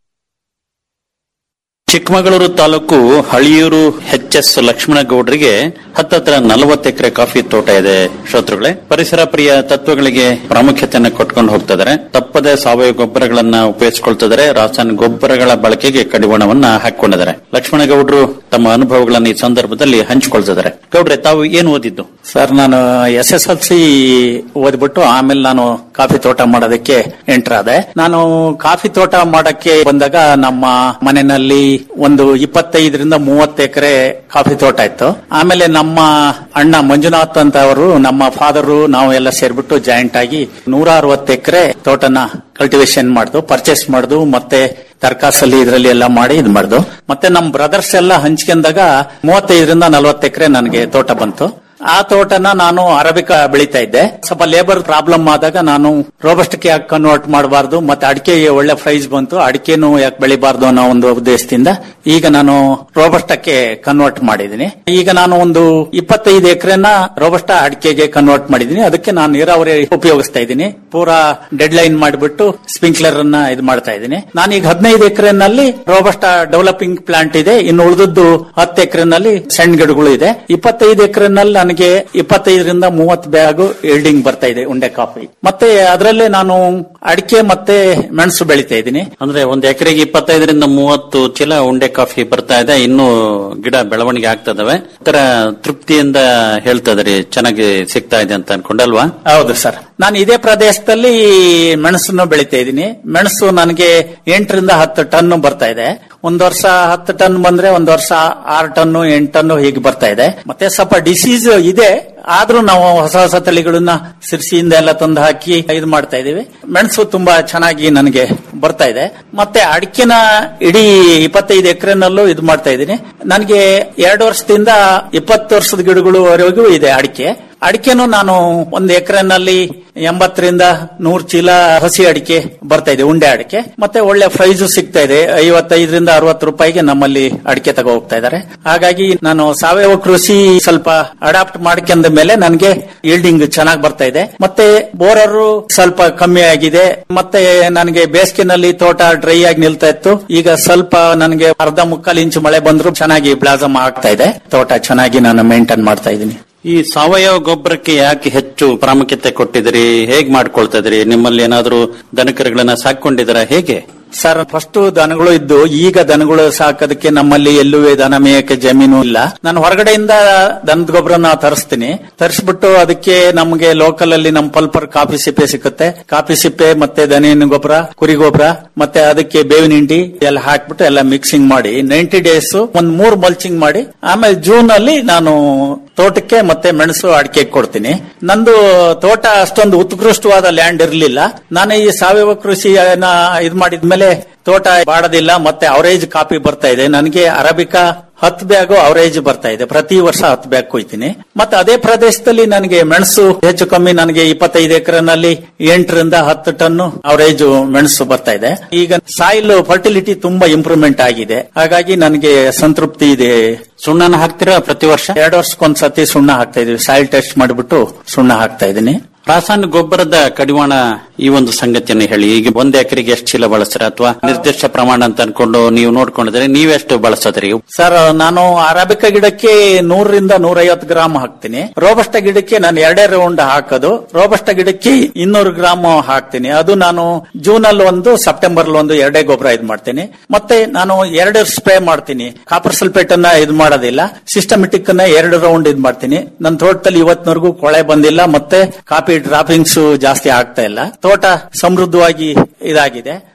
ಚಿಕ್ಕಮಗಳೂರು ತಾಲೂಕು ಹಳಿಯೂರು ಎಚ್ ಎಸ್ ಲಕ್ಷ್ಮಣಗೌಡರಿಗೆ ಹತ್ತತ್ರ ನಲವತ್ತು ಎಕರೆ ಕಾಫಿ ತೋಟ ಇದೆ ಶ್ರೋತೃಗಳೇ ಪರಿಸರ ಪ್ರಿಯ ತತ್ವಗಳಿಗೆ ಪ್ರಾಮುಖ್ಯತೆಯನ್ನು ಕೊಟ್ಕೊಂಡು ಹೋಗ್ತಿದ್ದಾರೆ ತಪ್ಪದೆ ಸಾವಯವ ಗೊಬ್ಬರಗಳನ್ನ ಉಪಯೋಗಿಸಿಕೊಳ್ತಿದ್ದಾರೆ ರಾಸಾಯನಿಕ ಗೊಬ್ಬರಗಳ ಬಳಕೆಗೆ ಕಡಿವಾಣವನ್ನ ಹಾಕೊಂಡಿದ್ದಾರೆ ಲಕ್ಷ್ಮಣಗೌಡರು ತಮ್ಮ ಅನುಭವಗಳನ್ನು ಈ ಸಂದರ್ಭದಲ್ಲಿ ಹಂಚಿಕೊಳ್ತಿದ್ದಾರೆ ಗೌಡ್ರೆ ತಾವು ಏನು ಓದಿದ್ದು ಸರ್ ನಾನು ಎಸ್ ಎಸ್ ಎಲ್ ಸಿ ಓದ್ಬಿಟ್ಟು ಆಮೇಲೆ ನಾನು ಕಾಫಿ ತೋಟ ಮಾಡೋದಕ್ಕೆ ಎಂಟರ್ ಆದೆ ನಾನು ಕಾಫಿ ತೋಟ ಮಾಡಕ್ಕೆ ಬಂದಾಗ ನಮ್ಮ ಮನೆಯಲ್ಲಿ ಒಂದು ಇಪ್ಪತ್ತೈದರಿಂದ ಮೂವತ್ತು ಎಕರೆ ಕಾಫಿ ತೋಟ ಇತ್ತು ಆಮೇಲೆ ನಮ್ಮ ಅಣ್ಣ ಮಂಜುನಾಥ್ ಅಂತ ಅವರು ನಮ್ಮ ಫಾದರು ನಾವು ಎಲ್ಲ ಸೇರ್ಬಿಟ್ಟು ಜಾಯಿಂಟ್ ಆಗಿ ನೂರ ಅರವತ್ತು ಎಕರೆ ತೋಟನ ಕಲ್ಟಿವೇಶನ್ ಮಾಡುದು ಪರ್ಚೇಸ್ ಮಾಡುದು ಮತ್ತೆ ತರ್ಕಾಸಲ್ಲಿ ಇದರಲ್ಲಿ ಎಲ್ಲ ಮಾಡಿ ಇದು ಮಾಡುದು ಮತ್ತೆ ನಮ್ ಬ್ರದರ್ಸ್ ಎಲ್ಲ ಹಂಚ್ಕೊಂಡಾಗ ಮೂವತ್ತೈದರಿಂದ ನಲವತ್ತು ಎಕರೆ ನನಗೆ ತೋಟ ಬಂತು ಆ ತೋಟನ ನಾನು ಅರಬಿಕ ಬೆಳೀತಾ ಇದ್ದೆ ಸ್ವಲ್ಪ ಲೇಬರ್ ಪ್ರಾಬ್ಲಮ್ ಆದಾಗ ನಾನು ರೋಬಸ್ಟ್ಗೆ ಯಾಕೆ ಕನ್ವರ್ಟ್ ಮಾಡಬಾರ್ದು ಮತ್ತೆ ಅಡಿಕೆಗೆ ಒಳ್ಳೆ ಪ್ರೈಸ್ ಬಂತು ಅಡಿಕೆನು ಯಾಕೆ ಬೆಳಿಬಾರ್ದು ಅನ್ನೋ ಒಂದು ಉದ್ದೇಶದಿಂದ ಈಗ ನಾನು ರೋಬಸ್ಟಕ್ಕೆ ಕನ್ವರ್ಟ್ ಮಾಡಿದ್ದೀನಿ ಈಗ ನಾನು ಒಂದು ಇಪ್ಪತ್ತೈದು ಎಕರೆನ ರೋಬಸ್ಟ ಅಡಿಕೆಗೆ ಕನ್ವರ್ಟ್ ಮಾಡಿದ್ದೀನಿ ಅದಕ್ಕೆ ನಾನು ನೀರಾವರಿ ಉಪಯೋಗಿಸ್ತಾ ಇದ್ದೀನಿ ಪೂರಾ ಡೆಡ್ ಲೈನ್ ಮಾಡಿಬಿಟ್ಟು ಸ್ಪ್ರಿಂಕ್ಲರ್ ಅನ್ನ ಇದು ಮಾಡ್ತಾ ಇದ್ದೀನಿ ನಾನೀಗ ಹದಿನೈದು ಎಕರೆನಲ್ಲಿ ರೋಬಸ್ಟ ಡೆವಲಪಿಂಗ್ ಪ್ಲಾಂಟ್ ಇದೆ ಇನ್ನು ಉಳಿದದ್ದು ಹತ್ತು ಎಕರೆನಲ್ಲಿ ಸಣ್ಣ ಗಿಡಗಳು ಇದೆ ಇಪ್ಪತ್ತೈದು ಎಕರೆನಲ್ಲಿ ನನಗೆ ಇಪ್ಪತ್ತೈದರಿಂದ ಮೂವತ್ತು ಬ್ಯಾಗ್ ಎಲ್ಡಿಂಗ್ ಬರ್ತಾ ಇದೆ ಉಂಡೆ ಕಾಫಿ ಮತ್ತೆ ಅದರಲ್ಲೇ ನಾನು ಅಡಿಕೆ ಮತ್ತೆ ಮೆಣಸು ಬೆಳಿತಾ ಇದ್ದೀನಿ ಅಂದ್ರೆ ಒಂದ್ ಎಕರೆಗೆ ಇಪ್ಪತ್ತೈದರಿಂದ ಮೂವತ್ತು ಚೀಲ ಉಂಡೆ ಕಾಫಿ ಬರ್ತಾ ಇದೆ ಇನ್ನು ಗಿಡ ಬೆಳವಣಿಗೆ ಆಗ್ತಾ ಇದಾವೆ ತರ ತೃಪ್ತಿಯಿಂದ ಹೇಳ್ತಾ ಇದ್ರಿ ಚೆನ್ನಾಗಿ ಸಿಗ್ತಾ ಇದೆ ಅಂತ ಅನ್ಕೊಂಡಲ್ವಾ ಹೌದು ಸರ್ ನಾನು ಇದೇ ಪ್ರದೇಶದಲ್ಲಿ ಮೆಣಸನ್ನು ಬೆಳಿತಾ ಇದ್ದೀನಿ ಮೆಣಸು ನನಗೆ ಎಂಟರಿಂದ ಹತ್ತು ಟನ್ ಬರ್ತಾ ಇದೆ ಒಂದ್ ವರ್ಷ ಹತ್ತು ಟನ್ ಬಂದ್ರೆ ಒಂದ್ ವರ್ಷ ಆರು ಟನ್ನು ಎಂಟು ಟನ್ನು ಹೀಗೆ ಬರ್ತಾ ಇದೆ ಮತ್ತೆ ಸ್ವಲ್ಪ ಡಿಸೀಸ್ ಇದೆ ಆದ್ರೂ ನಾವು ಹೊಸ ಹೊಸ ತಳಿಗಳನ್ನ ಸಿರ್ಸಿಯಿಂದ ಎಲ್ಲ ತಂದು ಹಾಕಿ ಇದು ಮಾಡ್ತಾ ಇದೀವಿ ಮೆಣಸು ತುಂಬಾ ಚೆನ್ನಾಗಿ ನನಗೆ ಬರ್ತಾ ಇದೆ ಮತ್ತೆ ಅಡಿಕೆನ ಇಡೀ ಇಪ್ಪತ್ತೈದು ಎಕರೆನಲ್ಲೂ ಇದು ಮಾಡ್ತಾ ಇದ್ದೀನಿ ನನಗೆ ಎರಡು ವರ್ಷದಿಂದ ಇಪ್ಪತ್ತು ವರ್ಷದ ಗಿಡಗಳವರೆಗೂ ಇದೆ ಅಡಿಕೆ ಅಡಿಕೆನು ನಾನು ಒಂದು ಎಕರೆನಲ್ಲಿ ಎಂಬತ್ತರಿಂದ ನೂರು ಚೀಲ ಹಸಿ ಅಡಿಕೆ ಬರ್ತಾ ಇದೆ ಉಂಡೆ ಅಡಿಕೆ ಮತ್ತೆ ಒಳ್ಳೆ ಪ್ರೈಸು ಸಿಗ್ತಾ ಇದೆ ಐವತ್ತೈದರಿಂದ ಅರವತ್ತು ರೂಪಾಯಿಗೆ ನಮ್ಮಲ್ಲಿ ಅಡಿಕೆ ತಗೋ ಹೋಗ್ತಾ ಇದ್ದಾರೆ ಹಾಗಾಗಿ ನಾನು ಸಾವಯವ ಕೃಷಿ ಸ್ವಲ್ಪ ಅಡಾಪ್ಟ್ ಮಾಡ್ಕೊಂಡ ಮೇಲೆ ನನಗೆ ಈಲ್ಡಿಂಗ್ ಚೆನ್ನಾಗಿ ಬರ್ತಾ ಇದೆ ಮತ್ತೆ ಬೋರರು ಸ್ವಲ್ಪ ಕಮ್ಮಿ ಆಗಿದೆ ಮತ್ತೆ ನನಗೆ ಬೇಸಿಗೆನಲ್ಲಿ ತೋಟ ಡ್ರೈ ಆಗಿ ನಿಲ್ತಾ ಇತ್ತು ಈಗ ಸ್ವಲ್ಪ ನನಗೆ ಅರ್ಧ ಮುಕ್ಕಾಲು ಇಂಚು ಮಳೆ ಬಂದ್ರು ಚೆನ್ನಾಗಿ ಬ್ಲಾಸಮ್ ಆಗ್ತಾ ಇದೆ ತೋಟ ಚೆನ್ನಾಗಿ ನಾನು ಮೇಂಟೈನ್ ಮಾಡ್ತಾ ಇದ್ದೀನಿ ಈ ಸಾವಯವ ಗೊಬ್ಬರಕ್ಕೆ ಯಾಕೆ ಹೆಚ್ಚು ಪ್ರಾಮುಖ್ಯತೆ ಕೊಟ್ಟಿದ್ರಿ ಹೇಗ್ ಮಾಡ್ಕೊಳ್ತಾ ಇದ್ರಿ ನಿಮ್ಮಲ್ಲಿ ಏನಾದ್ರೂ ದನಕರುಗಳನ್ನ ಸಾಕೊಂಡಿದ್ದೀರಾ ಹೇಗೆ ಸರ್ ಫಸ್ಟ್ ದನಗಳು ಇದ್ದು ಈಗ ದನಗಳು ಸಾಕೋದಕ್ಕೆ ನಮ್ಮಲ್ಲಿ ಎಲ್ಲೂ ದನ ಮೇಯಕ್ಕೆ ಜಮೀನು ಇಲ್ಲ ನಾನು ಹೊರಗಡೆಯಿಂದ ದನದ ಗೊಬ್ಬರನ ತರಿಸ್ತೀನಿ ತರಿಸ್ಬಿಟ್ಟು ಅದಕ್ಕೆ ನಮಗೆ ಲೋಕಲ್ ಅಲ್ಲಿ ನಮ್ಮ ಪಲ್ಪರ್ ಕಾಫಿ ಸಿಪ್ಪೆ ಸಿಕ್ಕುತ್ತೆ ಕಾಫಿ ಸಿಪ್ಪೆ ಮತ್ತೆ ದನಿನ ಗೊಬ್ಬರ ಕುರಿ ಗೊಬ್ಬರ ಮತ್ತೆ ಅದಕ್ಕೆ ಬೇವಿನ ಹಿಂಡಿ ಎಲ್ಲ ಹಾಕ್ಬಿಟ್ಟು ಎಲ್ಲ ಮಿಕ್ಸಿಂಗ್ ಮಾಡಿ ನೈಂಟಿ ಡೇಸ್ ಒಂದ್ ಮೂರ್ ಮಲ್ಚಿಂಗ್ ಮಾಡಿ ಆಮೇಲೆ ಜೂನ್ ಅಲ್ಲಿ ನಾನು ತೋಟಕ್ಕೆ ಮತ್ತೆ ಮೆಣಸು ಅಡಿಕೆ ಕೊಡ್ತೀನಿ ನಂದು ತೋಟ ಅಷ್ಟೊಂದು ಉತ್ಕೃಷ್ಟವಾದ ಲ್ಯಾಂಡ್ ಇರಲಿಲ್ಲ ನಾನು ಈ ಸಾವಯವ ಕೃಷಿಯನ್ನ ಇದು ಮಾಡಿದ್ಮೇಲೆ ತೋಟ ಬಾಡೋದಿಲ್ಲ ಮತ್ತೆ ಅವರೇಜ್ ಕಾಪಿ ಬರ್ತಾ ಇದೆ ನನಗೆ ಅರಬಿಕಾ ಹತ್ತು ಬ್ಯಾಗು ಅವರೇಜ್ ಬರ್ತಾ ಇದೆ ಪ್ರತಿ ವರ್ಷ ಹತ್ತು ಬ್ಯಾಗ್ ಕೊಯ್ತೀನಿ ಮತ್ತೆ ಅದೇ ಪ್ರದೇಶದಲ್ಲಿ ನನಗೆ ಮೆಣಸು ಹೆಚ್ಚು ಕಮ್ಮಿ ನನಗೆ ಇಪ್ಪತ್ತೈದು ಎಕರೆನಲ್ಲಿ ಎಂಟರಿಂದ ಹತ್ತು ಟನ್ ಅವರೇಜ್ ಮೆಣಸು ಬರ್ತಾ ಇದೆ ಈಗ ಸಾಯಿಲ್ ಫರ್ಟಿಲಿಟಿ ತುಂಬಾ ಇಂಪ್ರೂವ್ಮೆಂಟ್ ಆಗಿದೆ ಹಾಗಾಗಿ ನನಗೆ ಸಂತೃಪ್ತಿ ಇದೆ ಸುಣ್ಣನ ಹಾಕ್ತೀರಾ ಪ್ರತಿ ವರ್ಷ ಎರಡು ವರ್ಷಕ್ಕೊಂದ್ಸತಿ ಸುಣ್ಣ ಹಾಕ್ತಾ ಇದೀವಿ ಸಾಯಿಲ್ ಟೆಸ್ಟ್ ಮಾಡಿಬಿಟ್ಟು ಸುಣ್ಣ ಹಾಕ್ತಾ ಇದೀನಿ ರಾಸಾಯನಿಕ ಗೊಬ್ಬರದ ಕಡಿವಾಣ ಈ ಒಂದು ಸಂಗತಿಯನ್ನು ಹೇಳಿ ಈಗ ಒಂದ್ ಎಕರೆಗೆ ಎಷ್ಟು ಚೀಲ ಬಳಸ್ತೀರಾ ಅಥವಾ ನಿರ್ದಿಷ್ಟ ಪ್ರಮಾಣ ಅಂತ ಅನ್ಕೊಂಡು ನೀವು ನೋಡ್ಕೊಂಡಿದ್ರೆ ನೀವೆಷ್ಟು ಬಳಸೋದ್ರಿ ಸರ್ ನಾನು ಅರಾಬಿಕ ಗಿಡಕ್ಕೆ ನೂರರಿಂದ ನೂರೈವತ್ತು ಗ್ರಾಮ್ ಹಾಕ್ತೀನಿ ರೋಬಸ್ಟ ಗಿಡಕ್ಕೆ ನಾನು ಎರಡೇ ರೌಂಡ್ ಹಾಕೋದು ರೋಬಸ್ಟ ಗಿಡಕ್ಕೆ ಇನ್ನೂರು ಗ್ರಾಮ್ ಹಾಕ್ತೀನಿ ಅದು ನಾನು ಜೂನ್ ಅಲ್ಲಿ ಒಂದು ಸೆಪ್ಟೆಂಬರ್ ಒಂದು ಎರಡೇ ಗೊಬ್ಬರ ಇದು ಮಾಡ್ತೀನಿ ಮತ್ತೆ ನಾನು ಎರಡು ಸ್ಪ್ರೇ ಮಾಡ್ತೀನಿ ಕಾಪರ್ ಸಲ್ಫೇಟ್ ಅನ್ನ ಇದು ಮಾಡೋದಿಲ್ಲ ಸಿಸ್ಟಮೆಟಿಕ್ ಅನ್ನ ಎರಡು ರೌಂಡ್ ಇದು ಮಾಡ್ತೀನಿ ನನ್ನ ತೋಟದಲ್ಲಿ ಇವತ್ತಿನವರೆಗೂ ಕೊಳೆ ಬಂದಿಲ್ಲ ಮತ್ತೆ ಕಾಪಿ ಡ್ರಾಪಿಂಗ್ಸ್ ಜಾಸ್ತಿ ಆಗ್ತಾ ಇಲ್ಲ ತೋಟ ಸಮೃದ್ಧವಾಗಿ ಇದಾಗಿದೆ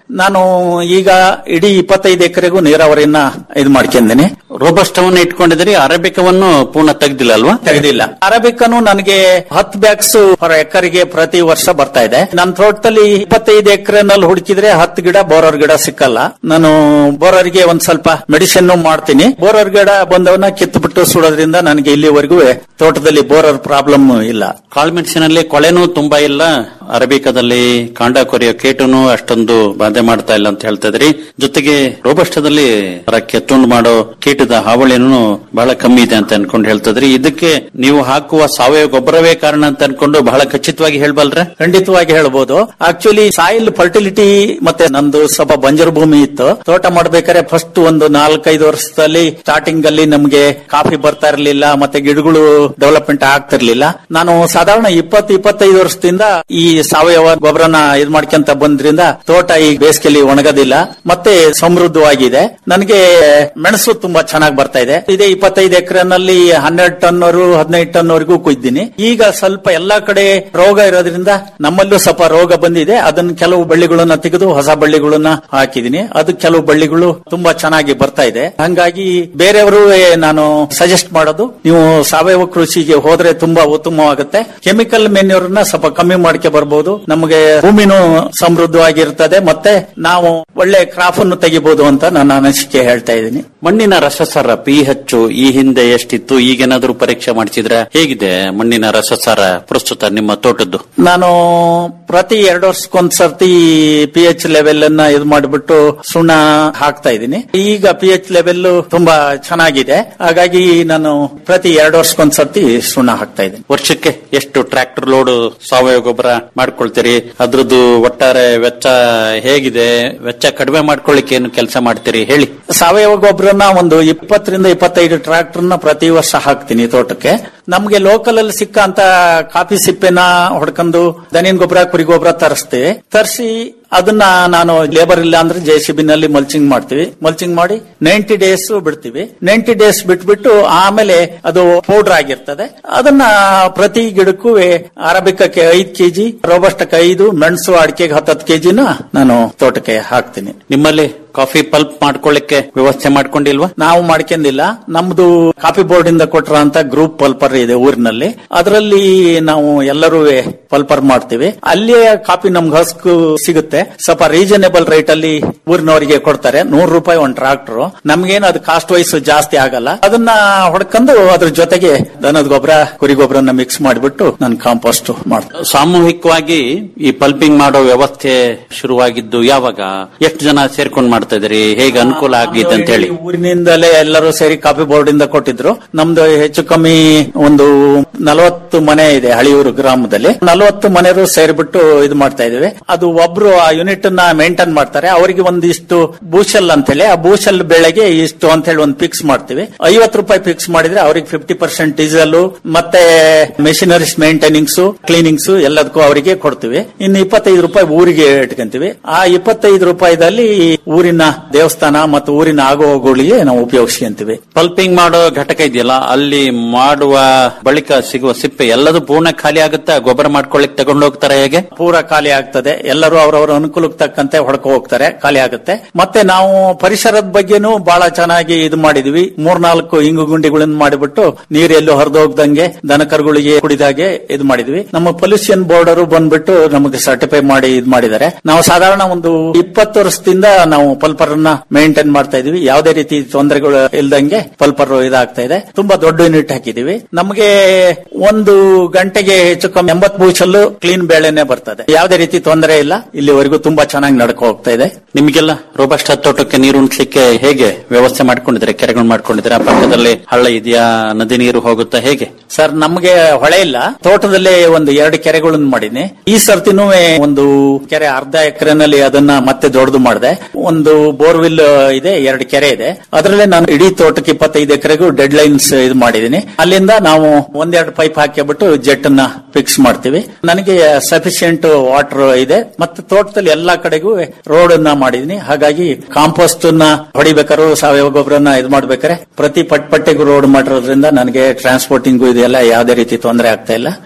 ನಾನು ಈಗ ಇಡೀ ಇಪ್ಪತ್ತೈದು ಎಕರೆಗೂ ನೀರಾವರಿಯನ್ನ ಇದು ಮಾಡ್ಕೊಂಡಿದ್ದೀನಿ ರೋಬಸ್ಟವನ್ನು ಇಟ್ಕೊಂಡಿದ್ರಿ ಅರೇಬಿಕವನ್ನು ಪೂರ್ಣ ತೆಗ್ದಿಲ್ಲ ಅಲ್ವಾ ತೆಗೆದಿಲ್ಲ ಅರಬಿಕನು ನನಗೆ ಹತ್ತು ಬ್ಯಾಗ್ಸ್ ಪರ್ ಎಕರೆಗೆ ಪ್ರತಿ ವರ್ಷ ಬರ್ತಾ ಇದೆ ನನ್ನ ತೋಟದಲ್ಲಿ ಇಪ್ಪತ್ತೈದು ಎಕರೆನಲ್ಲಿ ಹುಡುಕಿದ್ರೆ ಹತ್ತು ಗಿಡ ಬೋರರ್ ಗಿಡ ಸಿಕ್ಕಲ್ಲ ನಾನು ಬೋರರ್ಗೆ ಒಂದ್ ಸ್ವಲ್ಪ ಮೆಡಿಸಿನ್ ಮಾಡ್ತೀನಿ ಬೋರರ್ ಗಿಡ ಬಂದವನ್ನ ಕಿತ್ತುಬಿಟ್ಟು ಸುಡೋದ್ರಿಂದ ನನಗೆ ಇಲ್ಲಿವರೆಗೂ ತೋಟದಲ್ಲಿ ಬೋರರ್ ಪ್ರಾಬ್ಲಮ್ ಇಲ್ಲ ಕಾಳುಮೆಣಸಿನಲ್ಲಿ ಕೊಳೆನೂ ತುಂಬಾ ಇಲ್ಲ ಅರಬಿಕದಲ್ಲಿ ಕಾಂಡ ಕೊರೆಯೋ ಕೀಟನು ಅಷ್ಟೊಂದು ಬಾಧೆ ಮಾಡ್ತಾ ಇಲ್ಲ ಅಂತ ಹೇಳ್ತಾ ಇದ್ರಿ ಜೊತೆಗೆ ರೋಬಸ್ಟದಲ್ಲಿ ಮರಕ್ಕೆ ತುಂಡು ಮಾಡೋ ಕೀಟದ ಹಾವಳಿನೂ ಬಹಳ ಕಮ್ಮಿ ಇದೆ ಅಂತ ಅನ್ಕೊಂಡು ಹೇಳ್ತಾ ಇದ್ರಿ ಇದಕ್ಕೆ ನೀವು ಹಾಕುವ ಸಾವಯವ ಗೊಬ್ಬರವೇ ಕಾರಣ ಅಂತ ಅನ್ಕೊಂಡು ಬಹಳ ಖಚಿತವಾಗಿ ಹೇಳ್ಬಲ್ರೆ ಖಂಡಿತವಾಗಿ ಹೇಳ್ಬೋದು ಆಕ್ಚುಲಿ ಸಾಯಿಲ್ ಫರ್ಟಿಲಿಟಿ ಮತ್ತೆ ನಂದು ಸ್ವಲ್ಪ ಬಂಜರು ಭೂಮಿ ಇತ್ತು ತೋಟ ಮಾಡ್ಬೇಕಾದ್ರೆ ಫಸ್ಟ್ ಒಂದು ನಾಲ್ಕೈದು ವರ್ಷದಲ್ಲಿ ಸ್ಟಾರ್ಟಿಂಗ್ ಅಲ್ಲಿ ನಮ್ಗೆ ಕಾಫಿ ಬರ್ತಾ ಇರಲಿಲ್ಲ ಮತ್ತೆ ಗಿಡಗಳು ಡೆವಲಪ್ಮೆಂಟ್ ಆಗ್ತಿರ್ಲಿಲ್ಲ ನಾನು ಸಾಧಾರಣ ಇಪ್ಪತ್ತು ಇಪ್ಪತ್ತೈದು ವರ್ಷದಿಂದ ಈ ಸಾವಯವ ಗೊಬ್ಬರನ ಇದ್ ಮಾಡ್ಕೊಂತ ಬಂದ್ರಿಂದ ತೋಟ ಈ ಬೇಸಿಗೆಯಲ್ಲಿ ಒಣಗೋದಿಲ್ಲ ಮತ್ತೆ ಸಮೃದ್ಧವಾಗಿದೆ ನನಗೆ ಮೆಣಸು ತುಂಬಾ ಚೆನ್ನಾಗಿ ಬರ್ತಾ ಇದೆ ಇದೇ ಇಪ್ಪತ್ತೈದು ಎಕರೆನಲ್ಲಿ ಹನ್ನೆರಡು ಟನ್ವರು ಹದಿನೈದು ಟನ್ವರೆಗೂ ಕುಯ್ದಿನಿ ಈಗ ಸ್ವಲ್ಪ ಎಲ್ಲಾ ಕಡೆ ರೋಗ ಇರೋದ್ರಿಂದ ನಮ್ಮಲ್ಲೂ ಸ್ವಲ್ಪ ರೋಗ ಬಂದಿದೆ ಅದನ್ನ ಕೆಲವು ಬಳ್ಳಿಗಳನ್ನ ತೆಗೆದು ಹೊಸ ಬಳ್ಳಿಗಳನ್ನ ಹಾಕಿದೀನಿ ಅದು ಕೆಲವು ಬಳ್ಳಿಗಳು ತುಂಬಾ ಚೆನ್ನಾಗಿ ಬರ್ತಾ ಇದೆ ಹಂಗಾಗಿ ಬೇರೆಯವರು ನಾನು ಸಜೆಸ್ಟ್ ಮಾಡೋದು ನೀವು ಸಾವಯವ ಕೃಷಿಗೆ ಹೋದ್ರೆ ತುಂಬಾ ಉತ್ತಮವಾಗುತ್ತೆ ಕೆಮಿಕಲ್ ಮೆನ್ಯೂರ್ನ ಸ್ವಲ್ಪ ಕಮ್ಮಿ ಮಾಡ್ಕೆ ಬರ್ಬೋದು ನಮಗೆ ಭೂಮಿನೂ ಸಮೃದ್ಧವಾಗಿರ್ತದೆ ಮತ್ತೆ ನಾವು ಒಳ್ಳೆ ಕ್ರಾಪ್ ಅನ್ನು ತೆಗಿಬಹುದು ಅಂತ ನನ್ನ ಅನಿಸಿಕೆ ಹೇಳ್ತಾ ಇದ್ದೀನಿ ಮಣ್ಣಿನ ರಸಸಾರ ಪಿ ಹೆಚ್ಚು ಈ ಹಿಂದೆ ಎಷ್ಟಿತ್ತು ಈಗೇನಾದ್ರೂ ಪರೀಕ್ಷೆ ಮಾಡಿಸಿದ್ರೆ ಹೇಗಿದೆ ಮಣ್ಣಿನ ರಸಸಾರ ಪ್ರಸ್ತುತ ನಿಮ್ಮ ತೋಟದ್ದು ನಾನು ಪ್ರತಿ ಎರಡು ವರ್ಷಕ್ಕೊಂದ್ ಸರ್ತಿ ಪಿ ಎಚ್ ಲೆವೆಲ್ ಅನ್ನ ಇದು ಮಾಡಿಬಿಟ್ಟು ಸುಣ್ಣ ಹಾಕ್ತಾ ಇದ್ದೀನಿ ಈಗ ಪಿ ಎಚ್ ಲೆವೆಲ್ ತುಂಬಾ ಚೆನ್ನಾಗಿದೆ ಹಾಗಾಗಿ ನಾನು ಪ್ರತಿ ಎರಡು ವರ್ಷಕ್ಕೊಂದ್ ಸರ್ತಿ ಸುಣ್ಣ ಹಾಕ್ತಾ ಇದ್ದೀನಿ ವರ್ಷಕ್ಕೆ ಎಷ್ಟು ಟ್ರ್ಯಾಕ್ಟರ್ ಲೋಡ್ ಸಾವಯವ ಗೊಬ್ಬರ ಮಾಡ್ಕೊಳ್ತೀರಿ ಅದ್ರದ್ದು ಒಟ್ಟಾರೆ ವೆಚ್ಚ ಹೇಗಿದೆ ವೆಚ್ಚ ಕಡಿಮೆ ಮಾಡ್ಕೊಳ್ಳಿಕ್ಕೆ ಏನು ಕೆಲಸ ಮಾಡ್ತೀರಿ ಹೇಳಿ ಸಾವಯವ ಗೊಬ್ಬರನ ಒಂದು ಇಪ್ಪತ್ತರಿಂದ ಇಪ್ಪತ್ತೈದು ಟ್ರಾಕ್ಟರ್ನ ಪ್ರತಿ ವರ್ಷ ಹಾಕ್ತೀನಿ ತೋಟಕ್ಕೆ ನಮ್ಗೆ ಲೋಕಲ್ ಅಲ್ಲಿ ಸಿಕ್ಕಂತ ಕಾಫಿ ಸಿಪ್ಪೆನ ಹೊಡ್ಕೊಂಡು ದನಿನ್ ಗೊಬ್ಬರ ಕುರಿ ಗೊಬ್ಬರ ತರಿಸ್ತೀವಿ ತರಿಸಿ ಅದನ್ನ ನಾನು ಲೇಬರ್ ಇಲ್ಲ ಅಂದ್ರೆ ಜೆ ಸಿ ನಲ್ಲಿ ಮಲ್ಚಿಂಗ್ ಮಾಡ್ತೀವಿ ಮಲ್ಚಿಂಗ್ ಮಾಡಿ ನೈಂಟಿ ಡೇಸ್ ಬಿಡ್ತೀವಿ ನೈಂಟಿ ಡೇಸ್ ಬಿಟ್ಬಿಟ್ಟು ಆಮೇಲೆ ಅದು ಪೌಡರ್ ಆಗಿರ್ತದೆ ಅದನ್ನ ಪ್ರತಿ ಗಿಡಕ್ಕೂ ಅರಬಿಕಕ್ಕೆ ಐದ್ ಕೆಜಿ ರೋಬಸ್ಟಕ್ಕೆ ಐದು ಮೆಣಸು ಅಡಿಕೆಗೆ ಹತ್ತತ್ತು ಕೆಜಿನ ನಾನು ತೋಟಕ್ಕೆ ಹಾಕ್ತೀನಿ ನಿಮ್ಮಲ್ಲಿ ಕಾಫಿ ಪಲ್ಪ್ ಮಾಡ್ಕೊಳ್ಳಿಕ್ಕೆ ವ್ಯವಸ್ಥೆ ಮಾಡ್ಕೊಂಡಿಲ್ವಾ ನಾವು ಮಾಡ್ಕೊಂಡಿಲ್ಲ ನಮ್ದು ಕಾಫಿ ಬೋರ್ಡ್ ಇಂದ ಕೊಟ್ರ ಅಂತ ಗ್ರೂಪ್ ಪಲ್ಪರ್ ಇದೆ ಊರಿನಲ್ಲಿ ಅದರಲ್ಲಿ ನಾವು ಎಲ್ಲರೂ ಪಲ್ಪರ್ ಮಾಡ್ತೀವಿ ಅಲ್ಲಿಯೇ ಕಾಫಿ ನಮ್ಗೆ ಹಸ್ಕು ಸಿಗುತ್ತೆ ಸ್ವಲ್ಪ ರೀಸನೇಬಲ್ ರೇಟ್ ಅಲ್ಲಿ ಊರಿನವರಿಗೆ ಕೊಡ್ತಾರೆ ನೂರು ರೂಪಾಯಿ ಒಂದ್ ಟ್ರಾಕ್ಟರ್ ನಮ್ಗೇನು ಅದು ಕಾಸ್ಟ್ ವೈಸ್ ಜಾಸ್ತಿ ಆಗಲ್ಲ ಅದನ್ನ ಹೊಡ್ಕೊಂಡು ಅದ್ರ ಜೊತೆಗೆ ದನದ ಗೊಬ್ಬರ ಕುರಿ ಗೊಬ್ಬರನ್ನ ಮಿಕ್ಸ್ ಮಾಡಿಬಿಟ್ಟು ನಾನು ಕಾಂಪೋಸ್ಟ್ ಮಾಡ್ತೀನಿ ಸಾಮೂಹಿಕವಾಗಿ ಈ ಪಲ್ಪಿಂಗ್ ಮಾಡೋ ವ್ಯವಸ್ಥೆ ಶುರುವಾಗಿದ್ದು ಯಾವಾಗ ಎಷ್ಟು ಜನ ಸೇರ್ಕೊಂಡು ಮಾಡ್ತಾ ಇದ್ರಿ ಹೇಗೆ ಅನುಕೂಲ ಆಗಿದೆ ಅಂತ ಹೇಳಿ ಈ ಊರಿನಿಂದಲೇ ಎಲ್ಲರೂ ಸೇರಿ ಕಾಫಿ ಬೋರ್ಡ್ ಇಂದ ಕೊಟ್ಟಿದ್ರು ನಮ್ದು ಹೆಚ್ಚು ಕಮ್ಮಿ ಒಂದು ನಲವತ್ತು ಮನೆ ಇದೆ ಹಳಿಯೂರು ಗ್ರಾಮದಲ್ಲಿ ನಲವತ್ತು ಮನೆಯವರು ಸೇರಿಬಿಟ್ಟು ಇದು ಮಾಡ್ತಾ ಇದೀವಿ ಅದು ಒಬ್ರು ಆ ಯೂನಿಟ್ ನ ಮೇಂಟೈನ್ ಮಾಡ್ತಾರೆ ಅವರಿಗೆ ಒಂದಿಷ್ಟು ಬೂಶಲ್ ಅಂತ ಹೇಳಿ ಆ ಬೂಶಲ್ ಬೆಳೆಗೆ ಇಷ್ಟು ಅಂತ ಹೇಳಿ ಒಂದು ಫಿಕ್ಸ್ ಮಾಡ್ತೀವಿ ಐವತ್ತು ರೂಪಾಯಿ ಫಿಕ್ಸ್ ಮಾಡಿದ್ರೆ ಅವ್ರಿಗೆ ಫಿಫ್ಟಿ ಪರ್ಸೆಂಟ್ ಡೀಸೆಲ್ ಮತ್ತೆ ಮೆಷಿನರೀಸ್ ಮೇಂಟೈನಿಂಗ್ಸ್ ಕ್ಲೀನಿಂಗ್ಸ್ ಎಲ್ಲದಕ್ಕೂ ಅವರಿಗೆ ಕೊಡ್ತೀವಿ ಇನ್ನು ಇಪ್ಪತ್ತೈದು ರೂಪಾಯಿ ಊರಿಗೆ ಇಟ್ಕೊಂತೀವಿ ಆ ಇಪ್ಪತ್ತೈದು ರೂಪಾಯಿದಲ್ಲಿ ಊರಿನ ದೇವಸ್ಥಾನ ಮತ್ತು ಊರಿನ ಆಗುವಗಳಿಗೆ ನಾವು ಉಪಯೋಗಿಸ್ಕೊಂತೀವಿ ಪಲ್ಪಿಂಗ್ ಮಾಡೋ ಘಟಕ ಇದೆಯಲ್ಲ ಅಲ್ಲಿ ಮಾಡುವ ಬಳಿಕ ಸಿಗುವ ಸಿಪ್ಪೆ ಎಲ್ಲದೂ ಪೂರ್ಣ ಖಾಲಿ ಆಗುತ್ತಾ ಗೊಬ್ಬರ ಮಾಡ್ಕೊಳ್ಳಿಕ್ ತಗೊಂಡು ಹೋಗ್ತಾರೆ ಹೇಗೆ ಪೂರ ಖಾಲಿ ಆಗ್ತದೆ ಎಲ್ಲರೂ ಅವರವರ ಅನುಕೂಲಕ್ಕೆ ತಕ್ಕಂತೆ ಹೊಡ್ಕೊ ಹೋಗ್ತಾರೆ ಖಾಲಿ ಆಗುತ್ತೆ ಮತ್ತೆ ನಾವು ಪರಿಸರದ ಬಗ್ಗೆನೂ ಬಹಳ ಚೆನ್ನಾಗಿ ಇದು ಮಾಡಿದ್ವಿ ಮೂರ್ನಾಲ್ಕು ಇಂಗು ಗುಂಡಿಗಳನ್ನ ಮಾಡಿಬಿಟ್ಟು ನೀರು ಎಲ್ಲೂ ಹರಿದೋಗ್ದಂಗೆ ದನಕರುಗಳಿಗೆ ಕುಡಿದಾಗೆ ಇದು ಮಾಡಿದ್ವಿ ನಮ್ಮ ಪೊಲ್ಯೂಷನ್ ಬೋರ್ಡರು ಬಂದ್ಬಿಟ್ಟು ನಮಗೆ ಸರ್ಟಿಫೈ ಮಾಡಿ ಇದು ಮಾಡಿದ್ದಾರೆ ನಾವು ಸಾಧಾರಣ ಒಂದು ಇಪ್ಪತ್ತು ವರ್ಷದಿಂದ ನಾವು ಪಲ್ಪರ್ ಅನ್ನ ಮೇಂಟೈನ್ ಮಾಡ್ತಾ ಇದೀವಿ ಯಾವುದೇ ರೀತಿ ತೊಂದರೆಗಳು ಇಲ್ದಂಗೆ ಪಲ್ಪರ್ ಇದಾಗ್ತಾ ಇದೆ ತುಂಬಾ ದೊಡ್ಡ ಯೂನಿಟ್ ಹಾಕಿದೀವಿ ನಮಗೆ ಒಂದು ಗಂಟೆಗೆ ಹೆಚ್ಚು ಕಮ್ಮಿ ಎಂಬತ್ ಬೂಚಲ್ಲು ಕ್ಲೀನ್ ಬೇಳೆನೆ ಬರ್ತದೆ ಯಾವುದೇ ರೀತಿ ತೊಂದರೆ ಇಲ್ಲ ಇಲ್ಲಿವರೆಗೂ ತುಂಬಾ ಚೆನ್ನಾಗಿ ನಡ್ಕೊ ಹೋಗ್ತಾ ಇದೆ ನಿಮಗೆಲ್ಲ ರೋಬಸ್ಟ ತೋಟಕ್ಕೆ ನೀರು ಉಣಿಸ್ಲಿಕ್ಕೆ ಹೇಗೆ ವ್ಯವಸ್ಥೆ ಮಾಡ್ಕೊಂಡಿದ್ರೆ ಕೆರೆಗಳು ಮಾಡ್ಕೊಂಡಿದ್ರೆ ಪಕ್ಕದಲ್ಲಿ ಹಳ್ಳ ಇದೆಯಾ ನದಿ ನೀರು ಹೋಗುತ್ತಾ ಹೇಗೆ ಸರ್ ನಮಗೆ ಹೊಳೆ ಇಲ್ಲ ತೋಟದಲ್ಲೇ ಒಂದು ಎರಡು ಕೆರೆಗಳನ್ನು ಮಾಡೀನಿ ಈ ಸರ್ತಿನೂ ಒಂದು ಕೆರೆ ಅರ್ಧ ಎಕರೆನಲ್ಲಿ ಅದನ್ನ ಮತ್ತೆ ದೊಡ್ಡದು ಮಾಡಿದೆ ಒಂದು ಬೋರ್ವಿಲ್ ಇದೆ ಎರಡು ಕೆರೆ ಇದೆ ಅದರಲ್ಲೇ ನಾನು ಇಡೀ ತೋಟಕ್ಕೆ ಇಪ್ಪತ್ತೈದು ಎಕರೆಗೂ ಡೆಡ್ ಲೈನ್ಸ್ ಇದು ಮಾಡಿದೀನಿ ಅಲ್ಲಿಂದ ನಾವು ಒಂದೆರಡು ಪೈಪ್ ಹಾಕಿಬಿಟ್ಟು ಜೆಟ್ ಅನ್ನ ಫಿಕ್ಸ್ ಮಾಡ್ತೀವಿ ನನಗೆ ಸಫಿಶಿಯಂಟ್ ವಾಟರ್ ಇದೆ ಮತ್ತೆ ತೋಟದಲ್ಲಿ ಎಲ್ಲಾ ಕಡೆಗೂ ರೋಡ್ ಅನ್ನ ಮಾಡಿದೀನಿ ಹಾಗಾಗಿ ಕಾಂಪೋಸ್ಟ್ ನ ಹೊಡಿಬೇಕಾದ್ರು ಸಾವಯವ ಗೊಬ್ಬರನ ಇದು ಮಾಡ್ಬೇಕಾದ್ರೆ ಪ್ರತಿ ಪಟ್ ಪಟ್ಟೆಗೂ ರೋಡ್ ಮಾಡಿರೋದ್ರಿಂದ ನನಗೆ ಟ್ರಾನ್ಸ್ಪೋರ್ಟಿಂಗು ಇದೆಲ್ಲ ಯಾವುದೇ ರೀತಿ ತೊಂದರೆ ಆಗ್ತಾ ಇಲ್ಲ